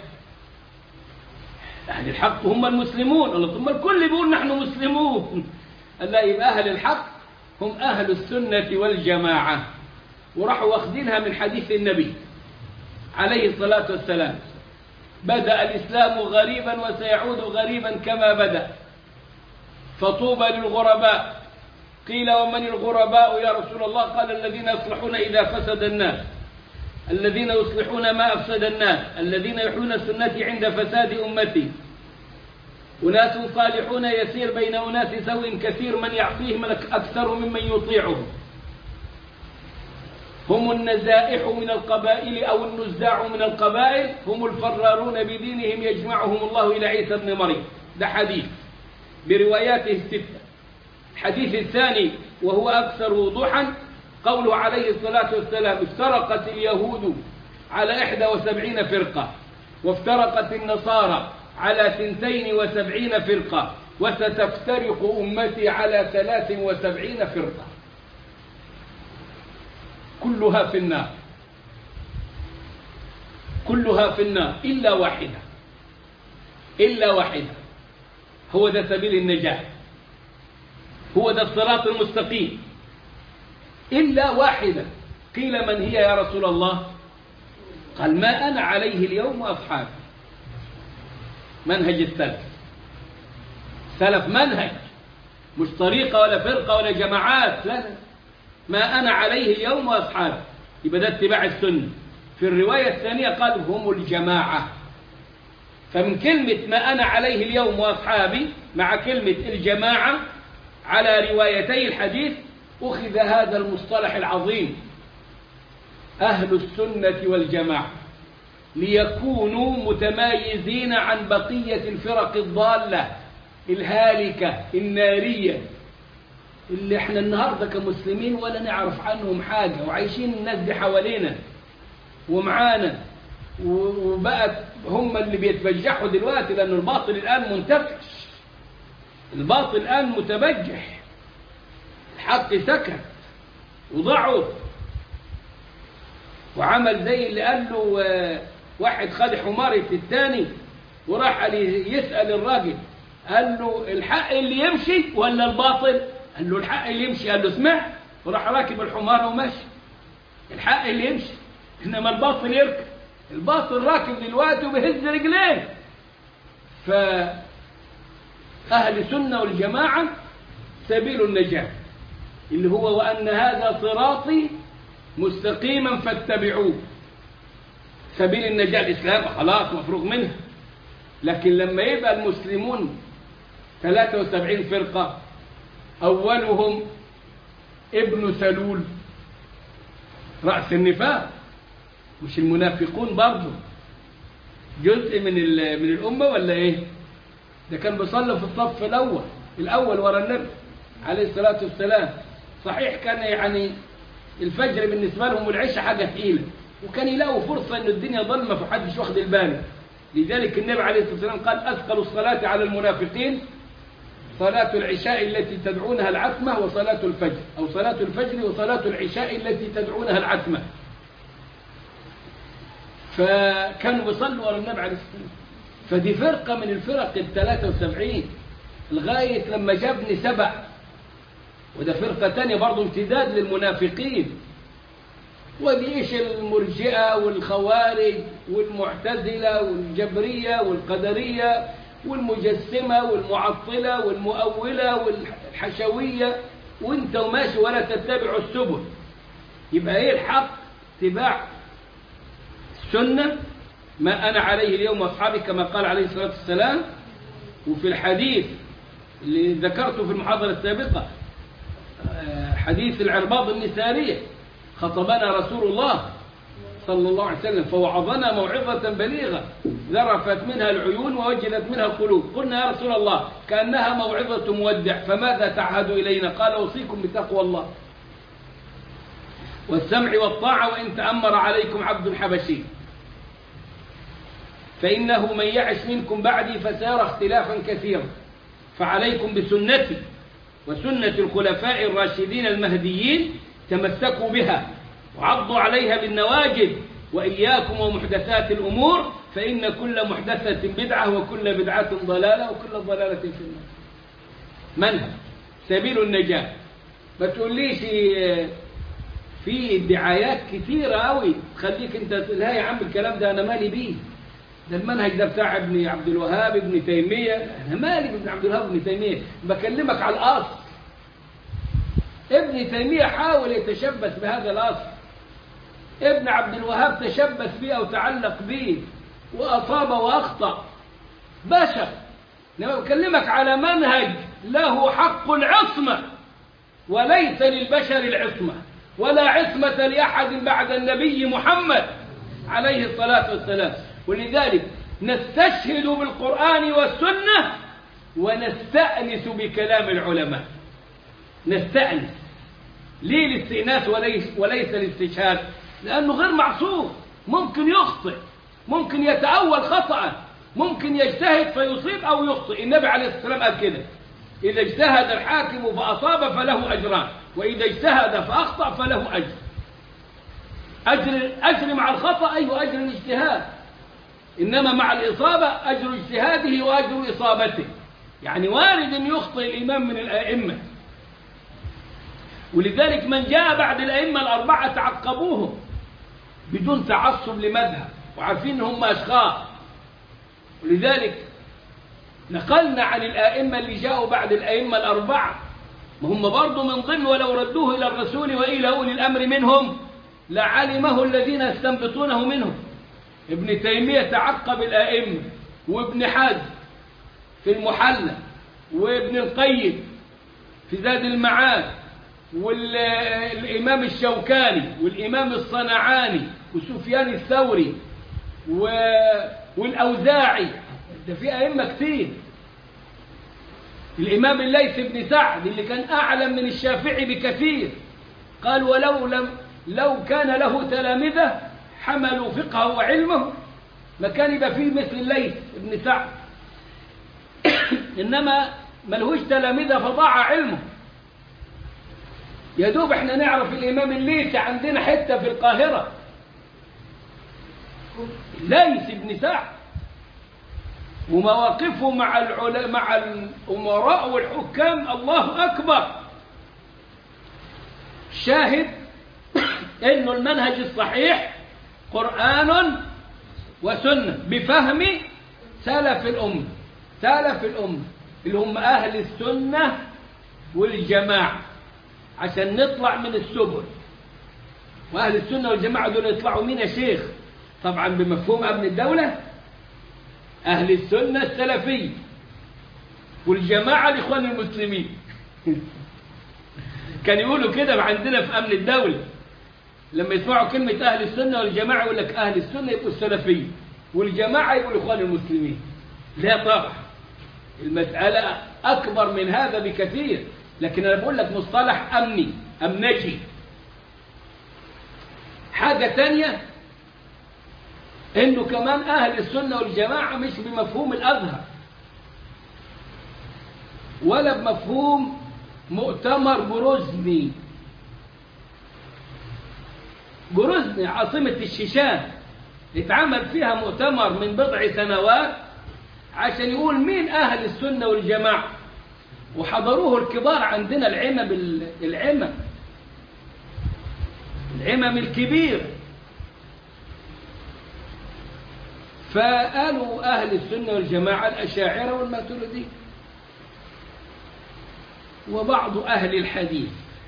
أهل الحق هم المسلمون الله ثم الكل بيقول نحن مسلمون لا يبقى أهل الحق هم أهل السنة والجماعة وراحوا واخدينها من حديث النبي عليه الصلاة والسلام بدأ الإسلام غريبا وسيعود غريبا كما بدأ فطوبى للغرباء قيل ومن الغرباء يا رسول الله قال الذين يصلحون إذا فسد الناس الذين يصلحون ما أفسد الناس الذين يحيون سنتي عند فساد أمتي أناس صالحون يسير بين أناس سوء كثير من يعصيهم أكثر ممن يطيعهم هم النزائح من القبائل أو النزاع من القبائل هم الفرارون بدينهم يجمعهم الله إلى عيسى بن مريم ده حديث برواياته الستة الحديث الثاني وهو أكثر وضوحا قوله عليه الصلاة والسلام افترقت اليهود على إحدى وسبعين فرقة وافترقت النصارى على ثنتين وسبعين فرقة وستفترق أمتي على ثلاث وسبعين فرقة كلها في النار كلها في النار إلا واحدة إلا واحدة هو ده سبيل النجاة هو ده الصراط المستقيم إلا واحدة قيل من هي يا رسول الله قال ما أنا عليه اليوم وأصحابي منهج السلف سلف منهج مش طريقة ولا فرقة ولا جماعات لا لا ما أنا عليه اليوم وأصحابي يبقى ده اتباع السنة في الرواية الثانية قال هم الجماعة فمن كلمة ما أنا عليه اليوم وأصحابي مع كلمة الجماعة على روايتي الحديث أخذ هذا المصطلح العظيم أهل السنة والجماعة ليكونوا متمايزين عن بقية الفرق الضالة الهالكة النارية اللي احنا النهاردة كمسلمين ولا نعرف عنهم حاجة وعايشين الناس دي حوالينا ومعانا و- وبقت هم اللي بيتبجحوا دلوقتي لأن الباطل الآن منتفش الباطل الآن متبجح الحق سكت وضعف وعمل زي اللي قال له آه، واحد خد حمارة التاني وراح قال يسأل الراجل قال له الحق اللي يمشي ولا الباطل قال له الحق اللي يمشي قال له اسمع وراح راكب الحمار وماشي الحق اللي يمشي انما الباطل يركب الباطل راكب دلوقتي وبيهز رجليه ف أهل السنة والجماعة سبيل النجاة اللي هو وأن هذا صراطي مستقيما فاتبعوه سبيل النجاة الإسلام خلاص مفروغ منها لكن لما يبقى المسلمون 73 فرقة أولهم ابن سلول رأس النفاق مش المنافقون برضه جزء من ال- من الأمة ولا إيه؟ ده كان بيصلي في الصف الأول الأول ورا النبي عليه الصلاة والسلام صحيح كان يعني الفجر بالنسبة لهم والعشاء حاجة ثقيلة وكان يلاقوا فرصة إن الدنيا ظلمة فحدش واخد البال لذلك النبي عليه الصلاة والسلام قال أثقل الصلاة على المنافقين صلاة العشاء التي تدعونها العتمة وصلاة الفجر أو صلاة الفجر وصلاة العشاء التي تدعونها العتمة فكانوا بيصلوا ورا النبي عليه الصلاة والسلام فدي فرقة من الفرق الثلاثة وسبعين لغاية لما جابني سبع وده فرقة تانية برضو امتداد للمنافقين ودي ايش المرجئة والخوارج والمعتزلة والجبرية والقدرية والمجسمة والمعطلة والمؤولة والحشوية وانت وماشي ولا تتبع السبل يبقى ايه الحق اتباع السنة ما أنا عليه اليوم وأصحابي كما قال عليه الصلاة والسلام وفي الحديث اللي ذكرته في المحاضرة السابقة آه، حديث العرباض النسارية خطبنا رسول الله صلى الله عليه وسلم فوعظنا موعظة بليغة ذرفت منها العيون ووجلت منها القلوب قلنا يا رسول الله كأنها موعظة مودع فماذا تعهد إلينا قال أوصيكم بتقوى الله والسمع والطاعة وإن تأمر عليكم عبد حبشي فإنه من يعش منكم بعدي فسيرى اختلافا كثيرا فعليكم بسنتي وسنة الخلفاء الراشدين المهديين تمسكوا بها وعضوا عليها بالنواجذ وإياكم ومحدثات الأمور فإن كل محدثة بدعة وكل بدعة ضلالة وكل ضلالة في النار منهج سبيل النجاة ما تقوليش آه، في ادعايات كثيرة قوي تخليك انت تقول لا يا عم الكلام ده انا مالي بيه ده المنهج ده بتاع ابن عبد الوهاب ابن تيمية انا مالي بابن عبد الوهاب ابن تيمية بكلمك على الاصل ابن تيمية حاول يتشبث بهذا الاصل ابن عبد الوهاب تشبث به او تعلق به واصاب واخطأ بشر انما بكلمك على منهج له حق العصمة وليس للبشر العصمة ولا عصمة لأحد بعد النبي محمد عليه الصلاة والسلام ولذلك نستشهد بالقرآن والسنة ونستأنس بكلام العلماء نستأنس ليه الاستئناس وليس, وليس الاستشهاد لأنه غير معصوم ممكن يخطئ ممكن يتأول خطأ ممكن يجتهد فيصيب أو يخطئ النبي عليه الصلاة والسلام قال كده إذا اجتهد الحاكم فأصاب فله أجران وإذا اجتهد فأخطأ فله أجر أجر, أجر مع الخطأ أي أجر الاجتهاد إنما مع الإصابة أجر اجتهاده وأجر إصابته يعني وارد أن يخطئ الإمام من الأئمة ولذلك من جاء بعد الأئمة الأربعة تعقبوهم بدون تعصب لمذهب وعارفين هم أشخاص ولذلك نقلنا عن الآئمة اللي جاءوا بعد الآئمة الأربعة ما هم برضو من ضمن ولو ردوه إلى الرسول وإلى أولي الأمر منهم لعلمه الذين يستنبطونه منهم ابن تيمية تعقب الآئمة وابن حزم في المحلى وابن القيم في زاد المعاد والإمام الشوكاني والإمام الصنعاني وسفيان الثوري و... والأوزاعي ده في أئمة كتير الإمام الليث بن سعد اللي كان أعلم من الشافعي بكثير قال ولو لم لو كان له تلامذة حملوا فقهه وعلمه ما كان يبقى فيه مثل الليث بن سعد إنما ملهوش تلامذة فضاع علمه يا دوب احنا نعرف الإمام الليثي عندنا حتة في القاهرة ليث بن سعد ومواقفه مع العلماء مع الأمراء والحكام الله أكبر شاهد انه المنهج الصحيح قرآن وسنة بفهم سلف الأمة سلف الأمة اللي هم أهل السنة والجماعة عشان نطلع من السبل وأهل السنة والجماعة دول يطلعوا مين يا شيخ طبعا بمفهوم أمن الدولة أهل السنة السلفية والجماعة الإخوان المسلمين كان يقولوا كده عندنا في أمن الدولة لما يسمعوا كلمة أهل السنة والجماعة يقول لك أهل السنة يبقوا السلفية والجماعة يبقوا الإخوان المسلمين لا طبعا المسألة أكبر من هذا بكثير لكن أنا بقول لك مصطلح أمني أمنجي حاجة تانية إنه كمان أهل السنة والجماعة مش بمفهوم الأزهر ولا بمفهوم مؤتمر جروزني جروزني عاصمة الشيشان اتعمل فيها مؤتمر من بضع سنوات عشان يقول مين أهل السنة والجماعة وحضروه الكبار عندنا العمم العمم العمم الكبير فقالوا أهل السنة والجماعة الأشاعرة والماتريدية وبعض أهل الحديث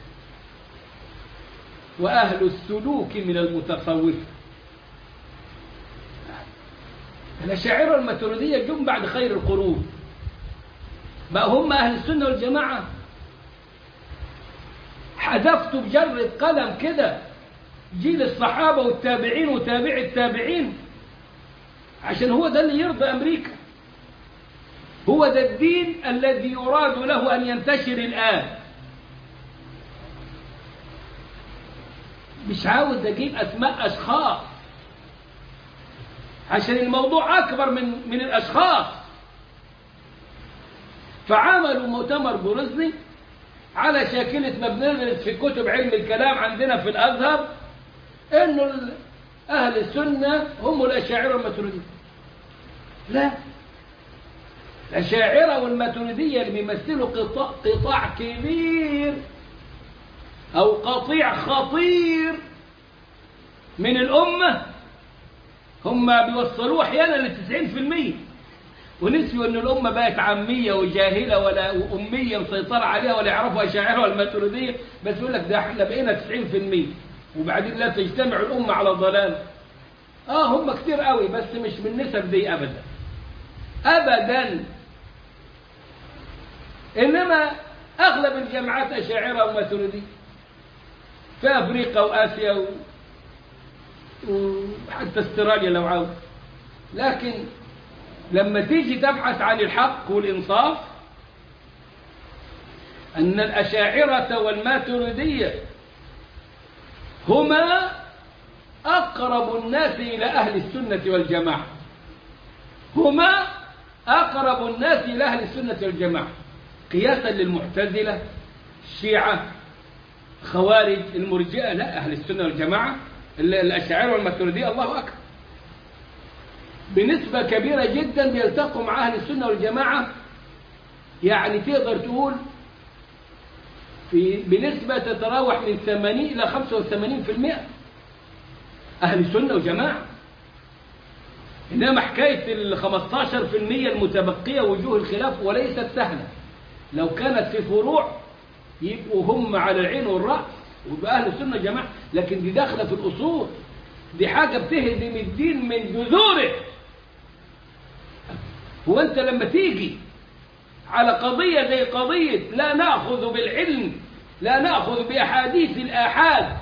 وأهل السلوك من المتصوفة الأشاعرة والماتريدية جم بعد خير القرون بقى هم أهل السنة والجماعة حذفت بجرة قلم كده جيل الصحابة والتابعين وتابع التابعين عشان هو ده اللي يرضى أمريكا هو ده الدين الذي يراد له أن ينتشر الآن مش عاوز أجيب أسماء أشخاص عشان الموضوع أكبر من من الأشخاص فعملوا مؤتمر بورزني على شاكلة ما بندرس في كتب علم الكلام عندنا في الأزهر إنه أهل السنة هم الأشاعرة والماتريدية لا الأشاعرة والماتريدية اللي بيمثلوا قطاع, قطاع كبير أو قطيع خطير من الأمة هم بيوصلوه أحيانا لتسعين في المية ونسيوا أن الأمة بقت عامية وجاهلة ولا وأمية مسيطرة عليها ولا يعرفوا أشاعرة والماتريدية بس يقول لك ده احنا بقينا تسعين في المية وبعدين لا تجتمع الأمة على ضلال آه هم كتير قوي بس مش بالنسب دي أبدا أبدا إنما أغلب الجامعات أشاعرة وماتريدية في أفريقيا وآسيا و... وحتى استراليا لو عاوز لكن لما تيجي تبحث عن الحق والإنصاف أن الأشاعرة والماتريدية هما أقرب الناس إلى أهل السنة والجماعة هما أقرب الناس إلى أهل السنة والجماعة قياسا للمعتزلة الشيعة خوارج المرجئة لا أهل السنة والجماعة الأشاعرة والماتريدية الله أكبر بنسبة كبيرة جدا بيلتقوا مع أهل السنة والجماعة يعني تقدر تقول في بنسبة تتراوح من 80 إلى 85% أهل السنة وجماعة إنما حكاية ال 15% المتبقية وجوه الخلاف وليست سهلة لو كانت في فروع يبقوا هم على العين والرأس ويبقى أهل السنة جماعة لكن دي داخلة في الأصول دي حاجة بتهدم الدين من جذوره هو أنت لما تيجي على قضية زي قضية لا نأخذ بالعلم لا نأخذ بأحاديث الآحاد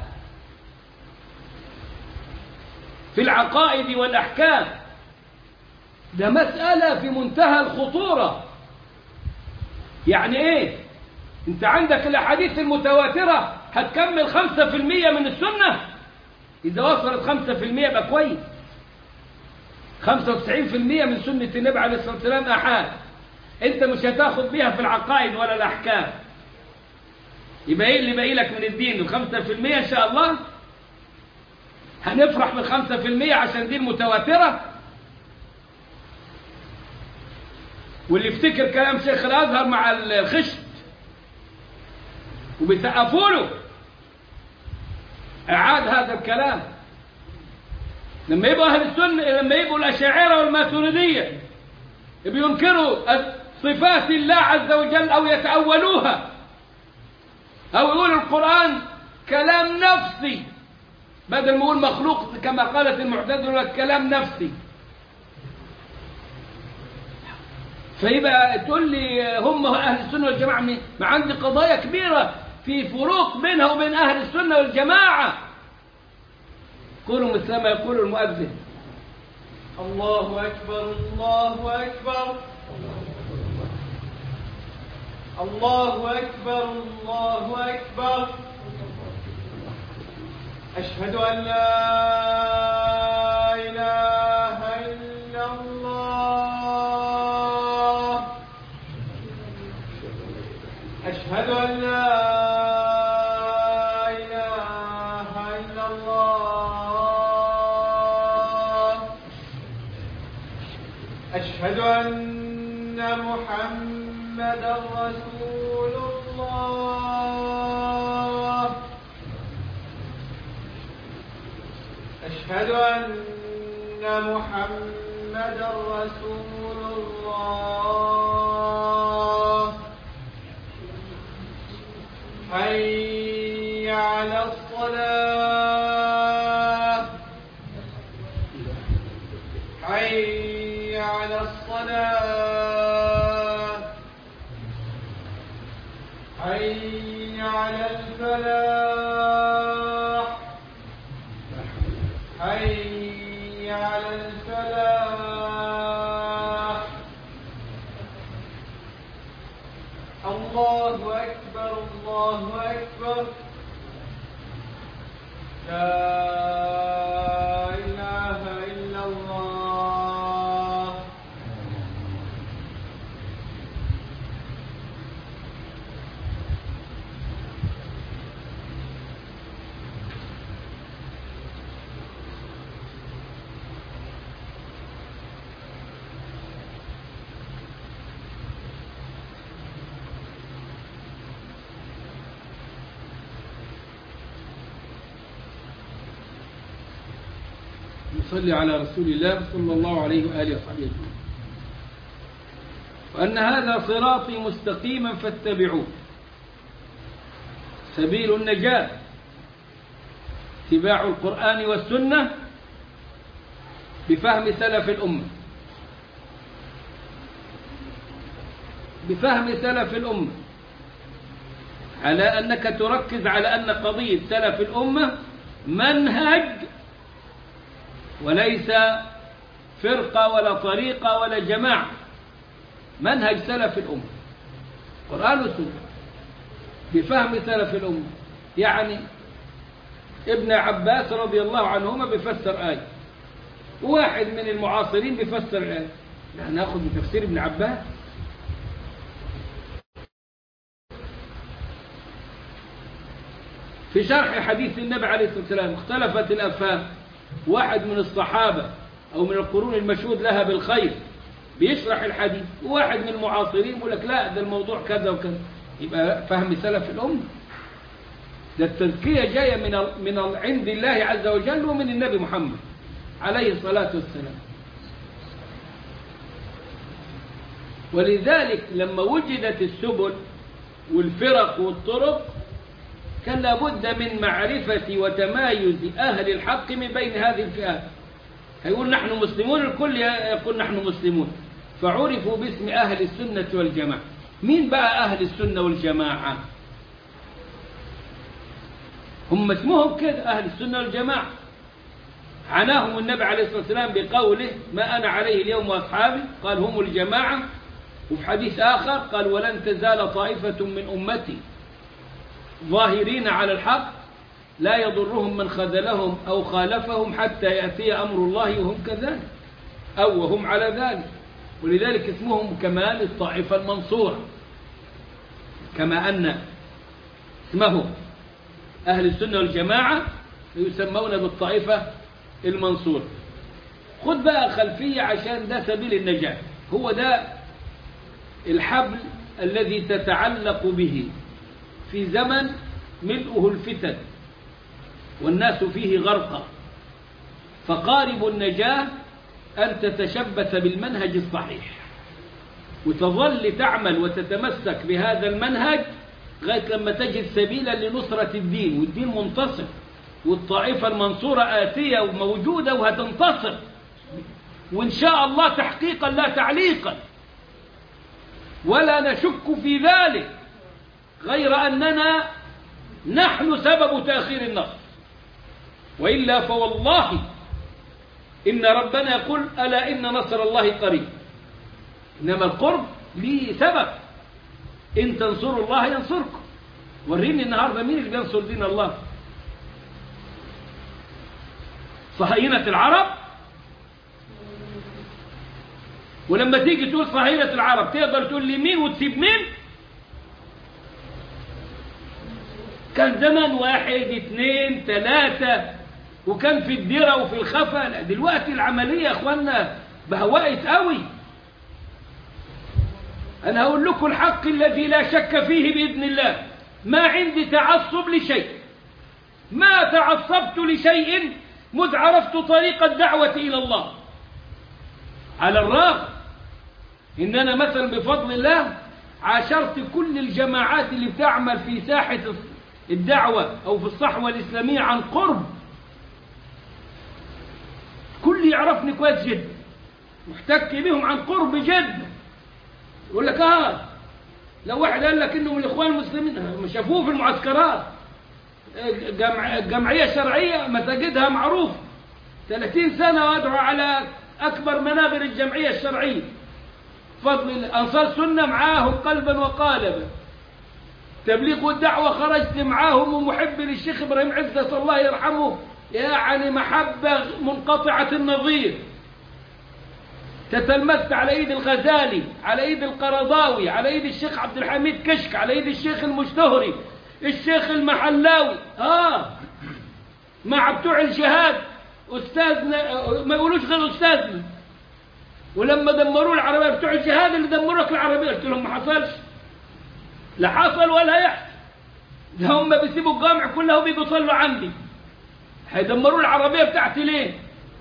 في العقائد والأحكام ده مسألة في منتهى الخطورة يعني ايه انت عندك الأحاديث المتواترة هتكمل خمسة في المية من السنة إذا وصلت خمسة في المية يبقى كويس خمسة وتسعين في المية من سنة النبي عليه الصلاة والسلام أحاد انت مش هتاخد بيها في العقائد ولا الأحكام يبقى ايه اللي باقي لك من الدين الخمسة في المية إن شاء الله هنفرح بالخمسة في المية عشان دي المتواترة واللي يفتكر كلام شيخ الأزهر مع الخشت وبيسقفوا له أعاد هذا الكلام لما يبقوا أهل السنة لما يبقوا الأشاعرة والماتريدية بينكروا صفات الله عز وجل أو يتأولوها أو يقولوا القرآن كلام نفسي بدل ما يقول مخلوق كما قالت المعتزلة كلام نفسي فيبقى تقول لي هم أهل السنة والجماعة مين؟ ما عندي قضايا كبيرة في فروق بينها وبين أهل السنة والجماعة قولوا مثل ما يقول المؤذن الله أكبر الله أكبر الله أكبر الله أكبر أشهد أن لا إله إلا الله أشهد أن لا إله إلا الله أشهد أن محمدا رسول الله أشهد أن محمدا رسول الله حي على الصلاة حي على الصلاة حي على الفلاح حي على الفلاح الله أكبر الله أكبر لا إله إلا الله نصلي على رسول الله صلى الله عليه وآله وصحبه أجمعين وأن هذا صراطي مستقيما فاتبعوه سبيل النجاة اتباع القرآن والسنة بفهم سلف الأمة بفهم سلف الأمة على أنك تركز على أن قضية سلف الأمة منهج وليس فرقة ولا طريقة ولا جماعة منهج سلف الأمة قرآن وسنة بفهم سلف الأمة يعني ابن عباس رضي الله عنهما بيفسر آية واحد من المعاصرين بيفسر الآية يعني ناخذ بتفسير ابن عباس في شرح حديث النبي عليه الصلاة والسلام اختلفت الأفهام واحد من الصحابة أو من القرون المشهود لها بالخير بيشرح الحديث وواحد من المعاصرين يقول لك لا ده الموضوع كذا وكذا يبقى فهم سلف الأمة ده التزكية جاية من ال... من ال... عند الله عز وجل ومن النبي محمد عليه الصلاة والسلام ولذلك لما وجدت السبل والفرق والطرق كان لابد من معرفة وتمايز أهل الحق من بين هذه الفئات هيقول نحن مسلمون الكل يقول نحن مسلمون فعرفوا باسم أهل السنة والجماعة مين بقى أهل السنة والجماعة هم اسمهم كده أهل السنة والجماعة عناهم النبي عليه الصلاة والسلام بقوله ما أنا عليه اليوم وأصحابي قال هم الجماعة وفي حديث آخر قال ولن تزال طائفة من أمتي ظاهرين على الحق لا يضرهم من خذلهم أو خالفهم حتى يأتي أمر الله وهم كذلك أو وهم على ذلك ولذلك اسمهم كمال الطائفة المنصورة كما أن اسمه أهل السنة والجماعة يسمون بالطائفة المنصورة خد بقى خلفية عشان ده سبيل النجاة هو ده الحبل الذي تتعلق به في زمن ملؤه الفتن والناس فيه غرقى فقارب النجاة أن تتشبث بالمنهج الصحيح وتظل تعمل وتتمسك بهذا المنهج لغاية لما تجد سبيلا لنصرة الدين والدين منتصر والطائفة المنصورة آتية وموجودة وهتنتصر وإن شاء الله تحقيقا لا تعليقا ولا نشك في ذلك غير أننا نحن سبب تأخير النصر وإلا فوالله إن ربنا يقول ألا إن نصر الله قريب إنما القرب ليه سبب إن تنصروا الله ينصركم وريني النهاردة مين اللي بينصر دين الله صهاينة العرب ولما تيجي تقول صهاينة العرب تقدر تقول لي مين وتسيب مين كان زمن واحد اثنين ثلاثة وكان في الديرة وفي الخفا لا دلوقتي العملية يا اخوانا بهوائت قوي انا هقول لكم الحق الذي لا شك فيه باذن الله ما عندي تعصب لشيء ما تعصبت لشيء مذ عرفت طريق الدعوة إلى الله على الرغم إن أنا مثلا بفضل الله عاشرت كل الجماعات اللي بتعمل في ساحة الدعوة أو في الصحوة الإسلامية عن قرب كل يعرفني كويس جدا محتك بهم عن قرب جدا يقول لك اه لو واحد قال لك انه من الاخوان المسلمين شافوه في المعسكرات جمع جمعية شرعية مساجدها معروف 30 سنة وادعو على أكبر منابر الجمعية الشرعية فضل أنصار سنة معاهم قلبا وقالبا تبليغ والدعوة خرجت معاهم ومحب للشيخ إبراهيم عزة الله يرحمه يعني محبة منقطعة النظير تتلمست على ايد الغزالي على ايد القرضاوي على ايد الشيخ عبد الحميد كشك على ايد الشيخ المشتهري الشيخ المحلاوي اه مع بتوع الجهاد استاذنا ما يقولوش غير استاذنا ولما دمروا العربيه بتوع الجهاد اللي دمروا لك العربيه قلت لهم ما حصلش لا حصل ولا يحصل ده هم بيسيبوا الجامع كله بيجوا يصلوا عندي هيدمروا العربيه بتاعتي ليه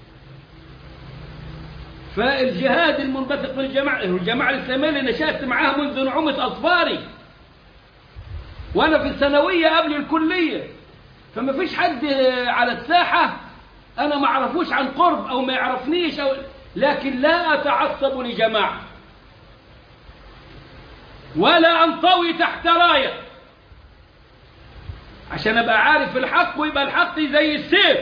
فالجهاد المنبثق من الجماعة الجماعة الإسلامية اللي نشأت معاها منذ نعومة أظفاري وأنا في الثانوية قبل الكلية فما فيش حد على الساحة أنا ما أعرفوش عن قرب أو ما يعرفنيش أو لكن لا أتعصب لجماعة ولا أنطوي تحت راية عشان أبقى عارف الحق ويبقى الحق زي السيف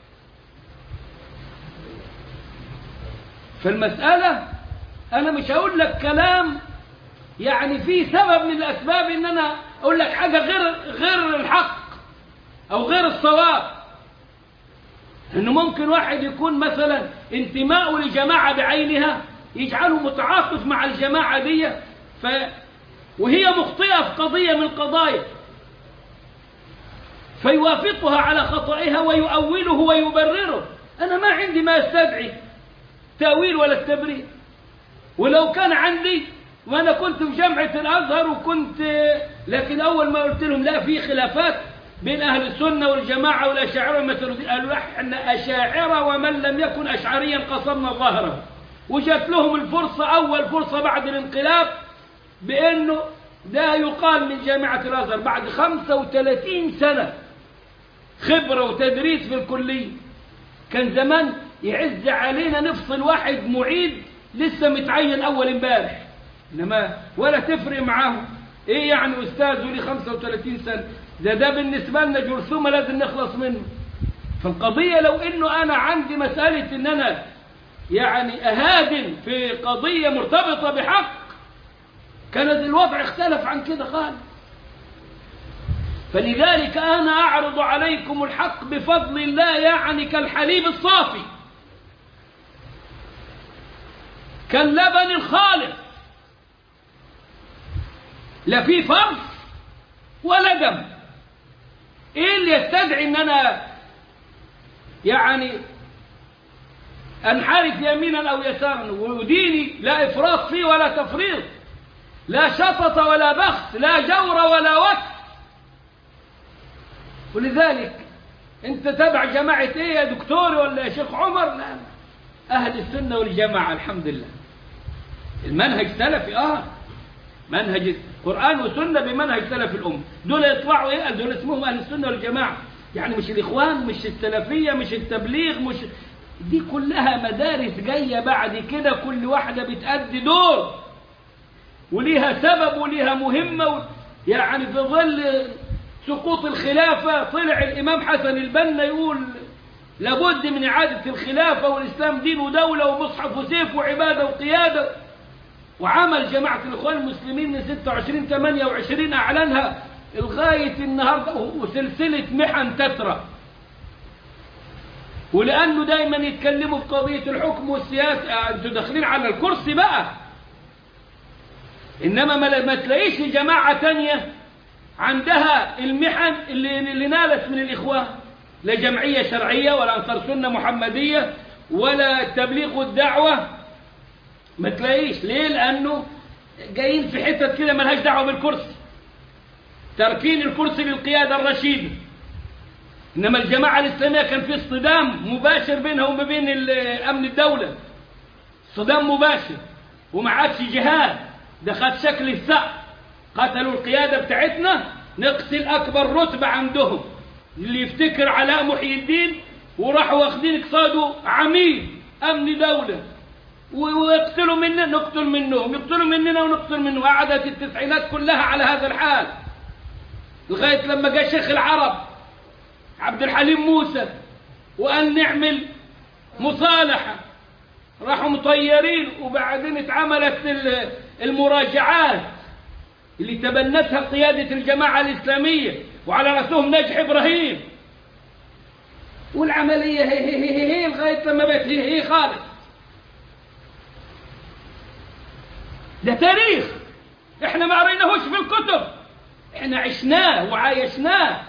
فالمسألة أنا مش هقول لك كلام يعني في سبب من الأسباب إن أنا أقول لك حاجة غير غير الحق أو غير الصواب إنه ممكن واحد يكون مثلا انتماءه لجماعة بعينها يجعله متعاطف مع الجماعة دي ف وهي مخطئة في قضية من القضايا فيوافقها على خطئها ويؤوله ويبرره أنا ما عندي ما يستدعي تأويل ولا التبرير ولو كان عندي وأنا كنت في جامعة الأزهر وكنت لكن أول ما قلت لهم لا في خلافات بين أهل السنة والجماعة والأشاعرة والماتريدية قالوا احنا أشاعرة ومن لم يكن أشعريا قصرنا ظهره وجات لهم الفرصة أول فرصة بعد الانقلاب بأنه ده يقال من جامعة الأزهر بعد 35 سنة خبرة وتدريس في الكلية كان زمان يعز علينا نفصل واحد معيد لسه متعين أول امبارح إنما ولا تفرق معاهم إيه يعني أستاذ ولي 35 سنة ده ده بالنسبة لنا جرثومة لازم نخلص منه فالقضية لو إنه أنا عندي مسألة إن أنا يعني أهادن في قضية مرتبطة بحق كان الوضع اختلف عن كده خالص فلذلك أنا أعرض عليكم الحق بفضل الله يعني كالحليب الصافي كاللبن الخالص لا فيه فرث ولا دم ايه اللي يستدعي ان انا يعني انحرف يمينا او يسارا وديني لا افراط فيه ولا تفريط لا شطط ولا بخس لا جور ولا وكس ولذلك انت تبع جماعة ايه يا دكتور ولا يا شيخ عمر لا اهل السنة والجماعة الحمد لله المنهج سلفي اه منهج قرآن وسنة بمنهج سلف الأمة دول يطلعوا ايه دول اسمهم اهل السنة والجماعة يعني مش الاخوان مش السلفية مش التبليغ مش دي كلها مدارس جاية بعد كده كل واحدة بتأدي دور وليها سبب وليها مهمة و... يعني في ظل سقوط الخلافة طلع الإمام حسن البنا يقول لابد من إعادة الخلافة والإسلام دين ودولة ومصحف وسيف وعبادة وقيادة وعمل جماعة الإخوان المسلمين من 26 28 أعلنها لغاية النهاردة وسلسلة محن تترى ولأنه دايما يتكلموا في قضية الحكم والسياسة أنتوا داخلين على الكرسي بقى إنما ما, ما تلاقيش جماعة تانية عندها المحن اللي, اللي نالت من الإخوان لا جمعية شرعية ولا أنصار سنة محمدية ولا تبليغ والدعوة ما تلاقيش ليه لأنه جايين في حتت كده ملهاش دعوة بالكرسي تركين الكرسي للقيادة الرشيدة إنما الجماعة الإسلامية كان في اصطدام مباشر بينها وما بين أمن الدولة صدام مباشر وما عادش جهاد ده خد شكل الثأر قتلوا القيادة بتاعتنا نقتل أكبر رتبة عندهم اللي يفتكر علاء محي الدين وراحوا واخدين اقصاده عميد أمن دولة ويقتلوا منا نقتل منهم يقتلوا مننا ونقتل منهم قعدت التسعينات كلها على هذا الحال لغاية لما جاء شيخ العرب عبد الحليم موسى وقال نعمل مصالحة راحوا مطيرين وبعدين اتعملت المراجعات اللي تبنتها قيادة الجماعة الإسلامية وعلى رأسهم نجح إبراهيم والعملية هي هي هي هي لغاية لما بقت هي هي خالص ده تاريخ احنا ما قريناهوش في الكتب احنا عشناه وعايشناه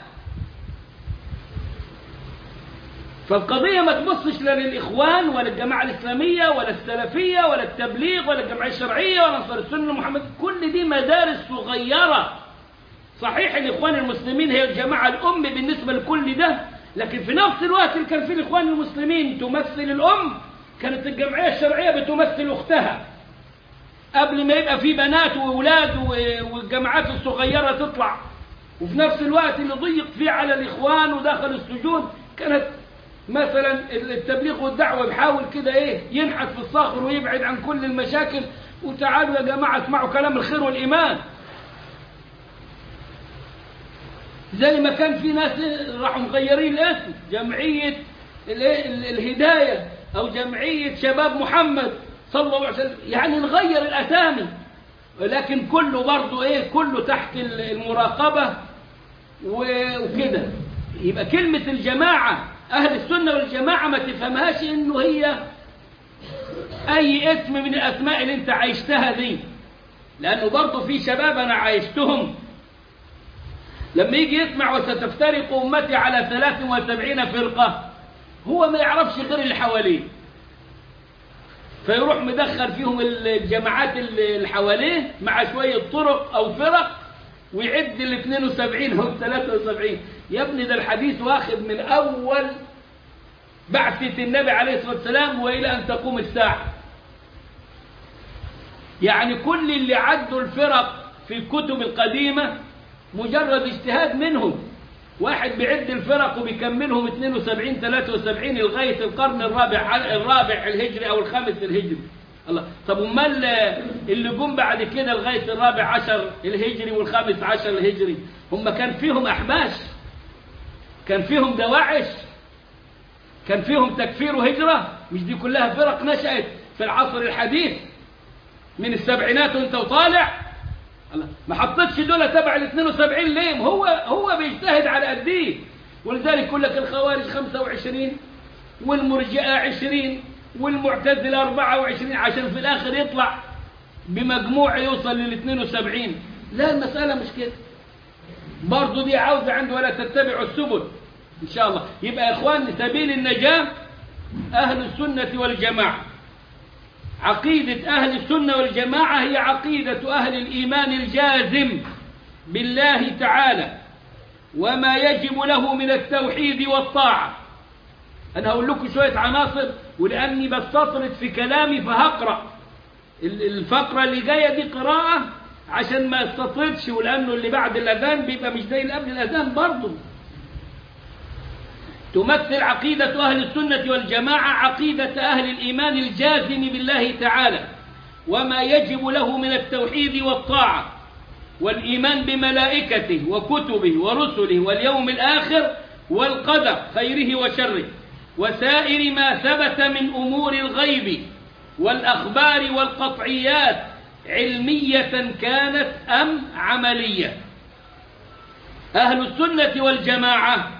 فالقضية ما تبصش لا للإخوان ولا الجماعة الإسلامية ولا السلفية ولا التبليغ ولا الجمعية الشرعية ولا أنصار السنة محمد كل دي مدارس صغيرة صحيح الإخوان المسلمين هي الجماعة الأم بالنسبة لكل ده لكن في نفس الوقت اللي كان في الإخوان المسلمين تمثل الأم كانت الجمعية الشرعية بتمثل أختها قبل ما يبقى في بنات وأولاد والجماعات الصغيرة تطلع وفي نفس الوقت اللي ضيق فيه على الإخوان ودخل السجون كانت مثلا التبليغ والدعوة بيحاول كده ايه ينحت في الصخر ويبعد عن كل المشاكل وتعالوا يا جماعة اسمعوا كلام الخير والإيمان زي ما كان في ناس راحوا مغيرين الاسم جمعية الهداية أو جمعية شباب محمد صلى الله عليه وسلم يعني نغير الأسامي ولكن كله برضه ايه كله تحت المراقبة وكده يبقى كلمة الجماعة أهل السنة والجماعة ما تفهمهاش إنه هي أي اسم من الأسماء اللي أنت عايشتها دي لأنه برضه في شباب أنا عايشتهم لما يجي يسمع وستفترق أمتي على 73 فرقة هو ما يعرفش غير اللي حواليه فيروح مدخل فيهم الجماعات اللي حواليه مع شوية طرق أو فرق ويعد ال 72 أو 73 يا ابني ده الحديث واخد من أول بعثة النبي عليه الصلاة والسلام وإلى أن تقوم الساعة يعني كل اللي عدوا الفرق في الكتب القديمة مجرد اجتهاد منهم واحد بيعد الفرق وبيكملهم 72 73 لغاية القرن الرابع الرابع الهجري أو الخامس الهجري الله طب امال اللي جم بعد كده لغاية الرابع عشر الهجري والخامس عشر الهجري هم كان فيهم أحباش كان فيهم دواعش كان فيهم تكفير وهجرة مش دي كلها فرق نشأت في العصر الحديث من السبعينات وانت وطالع الله ما حطيتش دول تبع ال 72 ليه هو هو بيجتهد على قد ايه ولذلك يقول لك الخوارج 25 والمرجئه 20 والمعتزله 24 عشان في الاخر يطلع بمجموع يوصل لل 72 لا المساله مش كده برضه دي عاوزه عنده ولا تتبعوا السبل ان شاء الله يبقى يا اخوان سبيل النجاه اهل السنه والجماعه عقيدة أهل السنة والجماعة هي عقيدة أهل الإيمان الجازم بالله تعالى وما يجب له من التوحيد والطاعة أنا هقول لكم شوية عناصر ولأني بستطرد في كلامي فهقرأ الفقرة اللي جاية دي قراءة عشان ما استطردش ولأنه اللي بعد الأذان بيبقى مش زي اللي قبل الأذان برضه تمثل عقيدة أهل السنة والجماعة عقيدة أهل الإيمان الجازم بالله تعالى وما يجب له من التوحيد والطاعة والإيمان بملائكته وكتبه ورسله واليوم الآخر والقدر خيره وشره وسائر ما ثبت من أمور الغيب والأخبار والقطعيات علمية كانت أم عملية أهل السنة والجماعة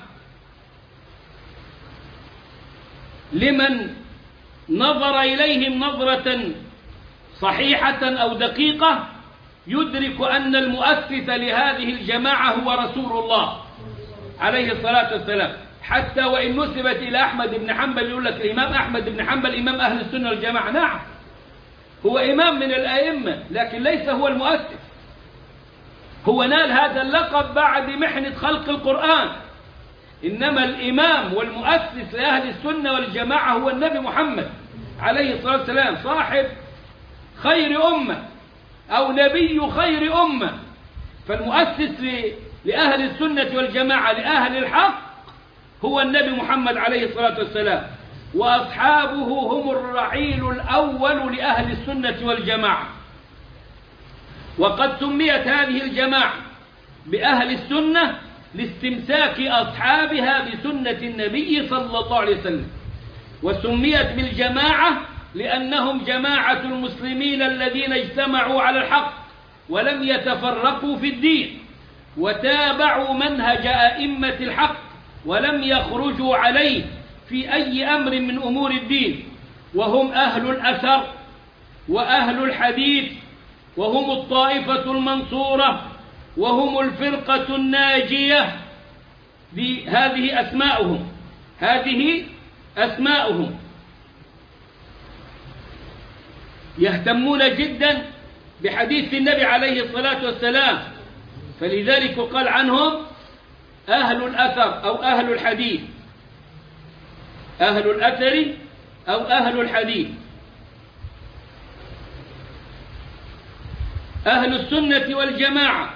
لمن نظر إليهم نظرة صحيحة أو دقيقة يدرك أن المؤسس لهذه الجماعة هو رسول الله عليه الصلاة والسلام حتى وإن نسبت إلى أحمد بن حنبل يقول لك الإمام أحمد بن حنبل إمام أهل السنة والجماعة نعم هو إمام من الأئمة لكن ليس هو المؤسس هو نال هذا اللقب بعد محنة خلق القرآن إنما الإمام والمؤسس لأهل السنة والجماعة هو النبي محمد عليه الصلاة والسلام صاحب خير أمة أو نبي خير أمة فالمؤسس لأهل السنة والجماعة لأهل الحق هو النبي محمد عليه الصلاة والسلام وأصحابه هم الرعيل الأول لأهل السنة والجماعة وقد سميت هذه الجماعة بأهل السنة لاستمساك أصحابها بسنة النبي صلى الله عليه وسلم وسميت بالجماعة لأنهم جماعة المسلمين الذين اجتمعوا على الحق ولم يتفرقوا في الدين وتابعوا منهج أئمة الحق ولم يخرجوا عليه في أي أمر من أمور الدين وهم أهل الأثر وأهل الحديث وهم الطائفة المنصورة وهم الفرقة الناجية هذه أسماؤهم هذه أسماؤهم يهتمون جدا بحديث النبي عليه الصلاة والسلام فلذلك قال عنهم أهل الأثر أو أهل الحديث أهل الأثر أو أهل الحديث أهل السنة والجماعة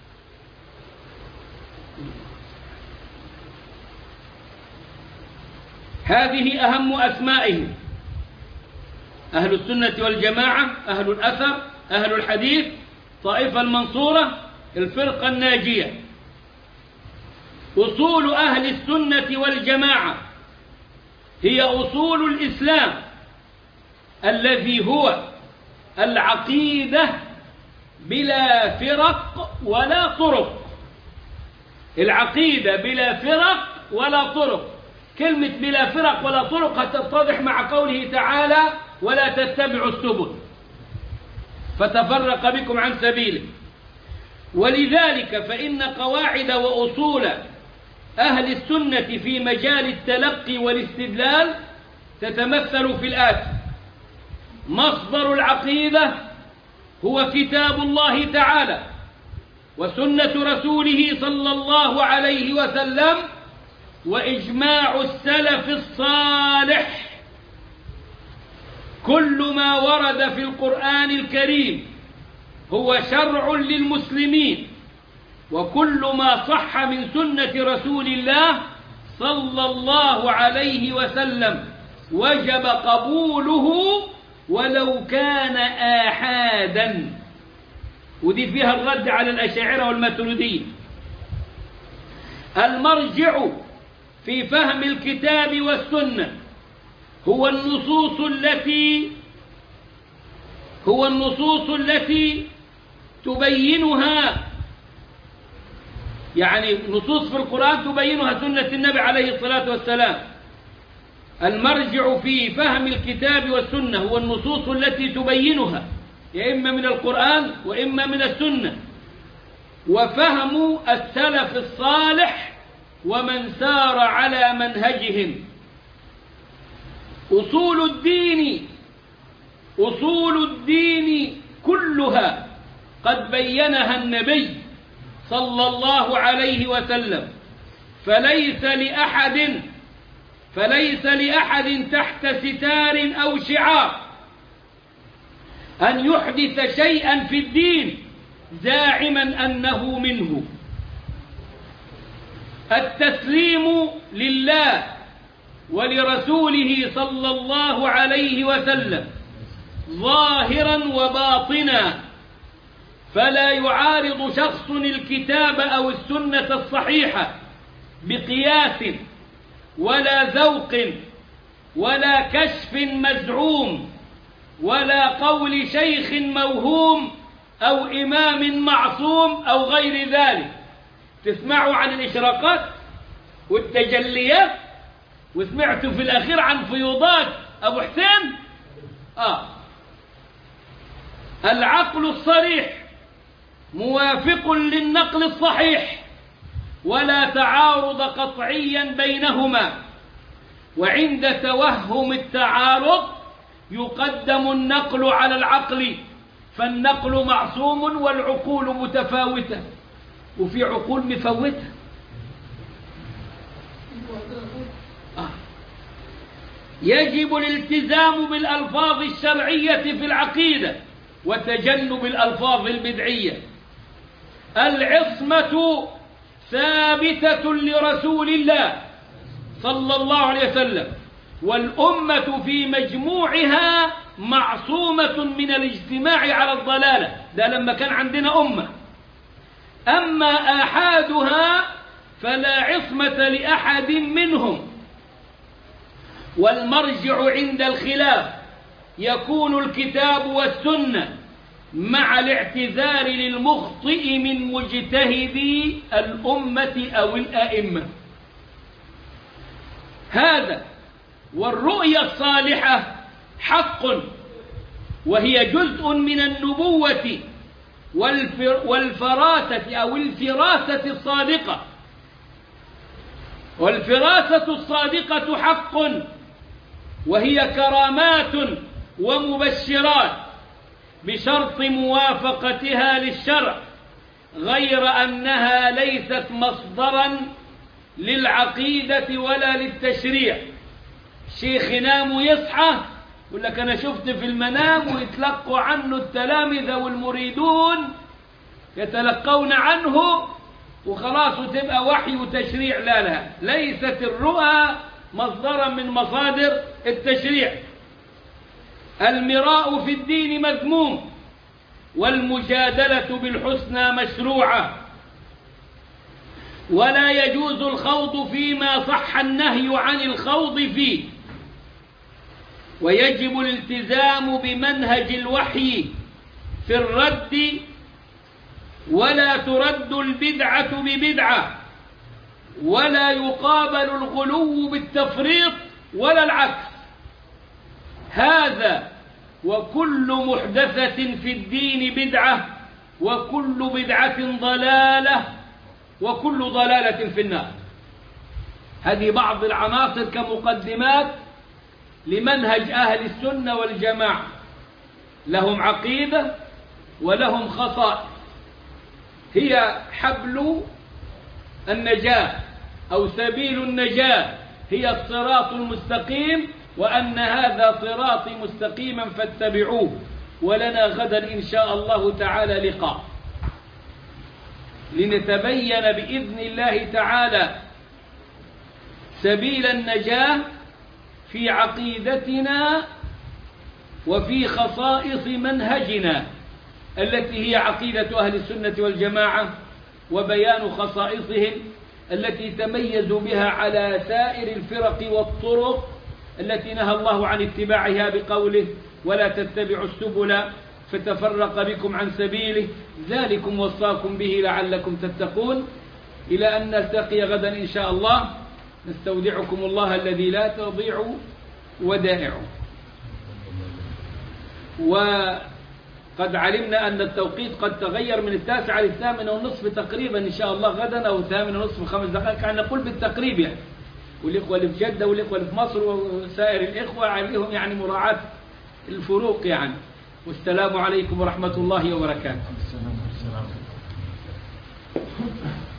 هذه أهم أسمائهم أهل السنة والجماعة أهل الأثر أهل الحديث طائفة المنصورة الفرقة الناجية أصول أهل السنة والجماعة هي أصول الإسلام الذي هو العقيدة بلا فرق ولا طرق العقيدة بلا فرق ولا طرق كلمة بلا فرق ولا طرق هتتضح مع قوله تعالى ولا تتبعوا السبل فتفرق بكم عن سبيله ولذلك فإن قواعد وأصول أهل السنة في مجال التلقي والاستدلال تتمثل في الآتي مصدر العقيدة هو كتاب الله تعالى وسنة رسوله صلى الله عليه وسلم وإجماع السلف الصالح كل ما ورد في القرآن الكريم هو شرع للمسلمين وكل ما صح من سنة رسول الله صلى الله عليه وسلم وجب قبوله ولو كان آحادا ودي فيها الرد على الأشاعرة والماتريديين المرجع في فهم الكتاب والسنة هو النصوص التي هو النصوص التي تبينها يعني نصوص في القرآن تبينها سنة النبي عليه الصلاة والسلام المرجع في فهم الكتاب والسنة هو النصوص التي تبينها يا إما من القرآن وإما من السنة وفهم السلف الصالح ومن سار على منهجهم أصول الدين أصول الدين كلها قد بينها النبي صلى الله عليه وسلم فليس لأحد فليس لأحد تحت ستار أو شعار أن يحدث شيئا في الدين زاعما أنه منه التسليم لله ولرسوله صلى الله عليه وسلم ظاهرا وباطنا فلا يعارض شخص الكتاب أو السنة الصحيحة بقياس ولا ذوق ولا كشف مزعوم ولا قول شيخ موهوم أو إمام معصوم أو غير ذلك تسمعوا عن الإشراقات والتجليات وسمعتوا في الأخير عن فيوضات أبو حسين آه العقل الصريح موافق للنقل الصحيح ولا تعارض قطعيا بينهما وعند توهم التعارض يقدم النقل على العقل فالنقل معصوم والعقول متفاوتة وفي عقول مفوتة آه. يجب الالتزام بالألفاظ الشرعية في العقيدة وتجنب الألفاظ البدعية العصمة ثابتة لرسول الله صلى الله عليه وسلم والأمة في مجموعها معصومة من الاجتماع على الضلالة ده لما كان عندنا أمة أما آحادها فلا عصمة لأحد منهم والمرجع عند الخلاف يكون الكتاب والسنة مع الاعتذار للمخطئ من مجتهدي الأمة أو الأئمة هذا والرؤيا الصالحة حق وهي جزء من النبوة والفراسة أو الفراسة الصادقة والفراسة الصادقة حق وهي كرامات ومبشرات بشرط موافقتها للشرع غير أنها ليست مصدرا للعقيدة ولا للتشريع شيخ ينام ويصحى يقول لك أنا شفت في المنام ويتلقوا عنه التلامذة والمريدون يتلقون عنه وخلاص وتبقى وحي وتشريع لا لا ليست الرؤى مصدرا من مصادر التشريع المراء في الدين مذموم والمجادلة بالحسنى مشروعة ولا يجوز الخوض فيما صح النهي عن الخوض فيه ويجب الالتزام بمنهج الوحي في الرد ولا ترد البدعة ببدعة ولا يقابل الغلو بالتفريط ولا العكس هذا وكل محدثة في الدين بدعة وكل بدعة ضلالة وكل ضلالة في النار هذه بعض العناصر كمقدمات لمنهج أهل السنة والجماعة لهم عقيدة ولهم خصائص هي حبل النجاة أو سبيل النجاة هي الصراط المستقيم وأن هذا صراطي مستقيما فاتبعوه ولنا غدا إن شاء الله تعالى لقاء لنتبين بإذن الله تعالى سبيل النجاة في عقيدتنا وفي خصائص منهجنا التي هي عقيدة أهل السنة والجماعة وبيان خصائصهم التي تميزوا بها على سائر الفرق والطرق التي نهى الله عن اتباعها بقوله ولا تتبعوا السبل فتفرق بكم عن سبيله ذلكم وصاكم به لعلكم تتقون إلى أن نلتقي غدا إن شاء الله نستودعكم الله الذي لا تضيع ودائعه وقد علمنا أن التوقيت قد تغير من التاسعة للثامنة والنصف تقريبا إن شاء الله غدا أو الثامنة والنصف خمس دقائق يعني نقول بالتقريب يعني والإخوة اللي في جدة والإخوة اللي في مصر وسائر الإخوة عليهم يعني مراعاة الفروق يعني والسلام عليكم ورحمة الله وبركاته السلام عليكم